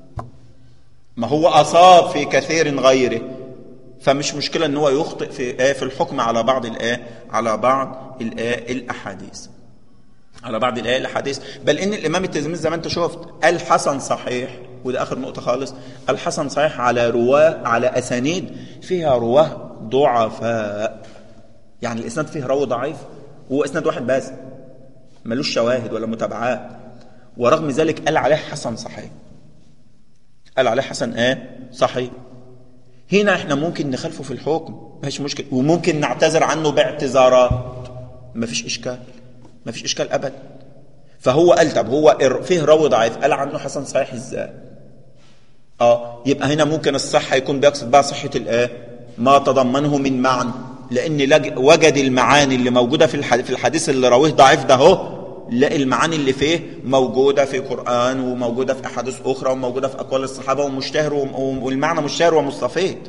ما هو اصاب في كثير غيره فمش مشكله ان هو يخطئ في ايه في الحكم على بعض الايه على بعض الايه الاحاديث على بعض الايه الاحاديث بل ان الامام الترمذي زي ما انت شفت الحسن صحيح وده اخر نقطه خالص الحسن صحيح على رواه على اسانيد فيها رواه ضعفاء يعني الاسناد فيه راوي ضعيف وهو اسناد واحد بس ملوش شواهد ولا متابعات ورغم ذلك قال عليه حسن صحيح قال عليه حسن ايه صحيح هنا احنا ممكن نخالفه في الحكم مفيش مشكله وممكن نعتذر عنه باعتذارات مفيش اشكال مفيش اشكال ابدا فهو قال طب هو فيه راوي ضعيف قال عنه حسن صحيح ازاي اه يبقى هنا ممكن الصحه يكون بيقصد بقى صحه الايه ما تضمنه من معنى لان وجد المعاني اللي موجوده في في الحديث اللي راويه ضعيف ده اهو لقى المعاني اللي فيه موجوده في قران وموجوده في احاديث اخرى وموجوده في اقوال الصحابه ومشتهر والمعنى مشتهر ومستفيد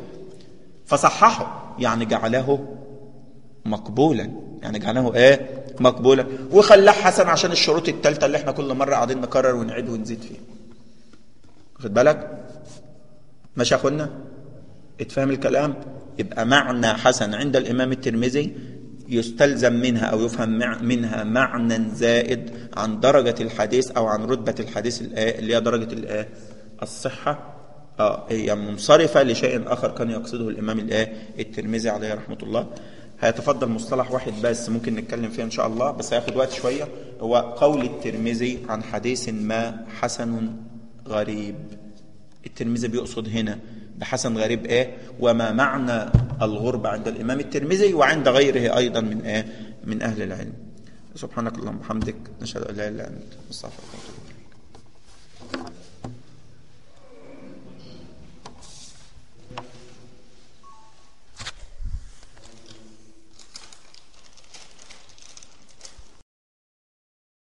فصححه يعني جعله مقبولا يعني جعله ايه مقبولا وخلاه حسن عشان الشروط الثالثه اللي احنا كل مره قاعدين نكرر ونعيد ونزيد فيها واخد بالك ماشي يا اخوانا اتفهم الكلام يبقى معنى حسن عند الامام الترمذي يستلزم منها او يفهم منها معنى زائد عن درجه الحديث او عن رتبه الحديث اللي هي درجه الايه الصحه اه هي منصرفه لشيء اخر كان يقصده الامام الايه الترمذي عليه رحمه الله هيتفضل مصطلح واحد بس ممكن نتكلم فيه ان شاء الله بس هياخد وقت شويه هو قول الترمذي عن حديث ما حسن غريب الترمذي بيقصد هنا بحسن غريب ايه وما معنى الغربة عند الامام الترمذي وعند غيره ايضا من ايه من اهل العلم سبحانك اللهم وبحمدك نشهد ان لا اله الا انت نستغفرك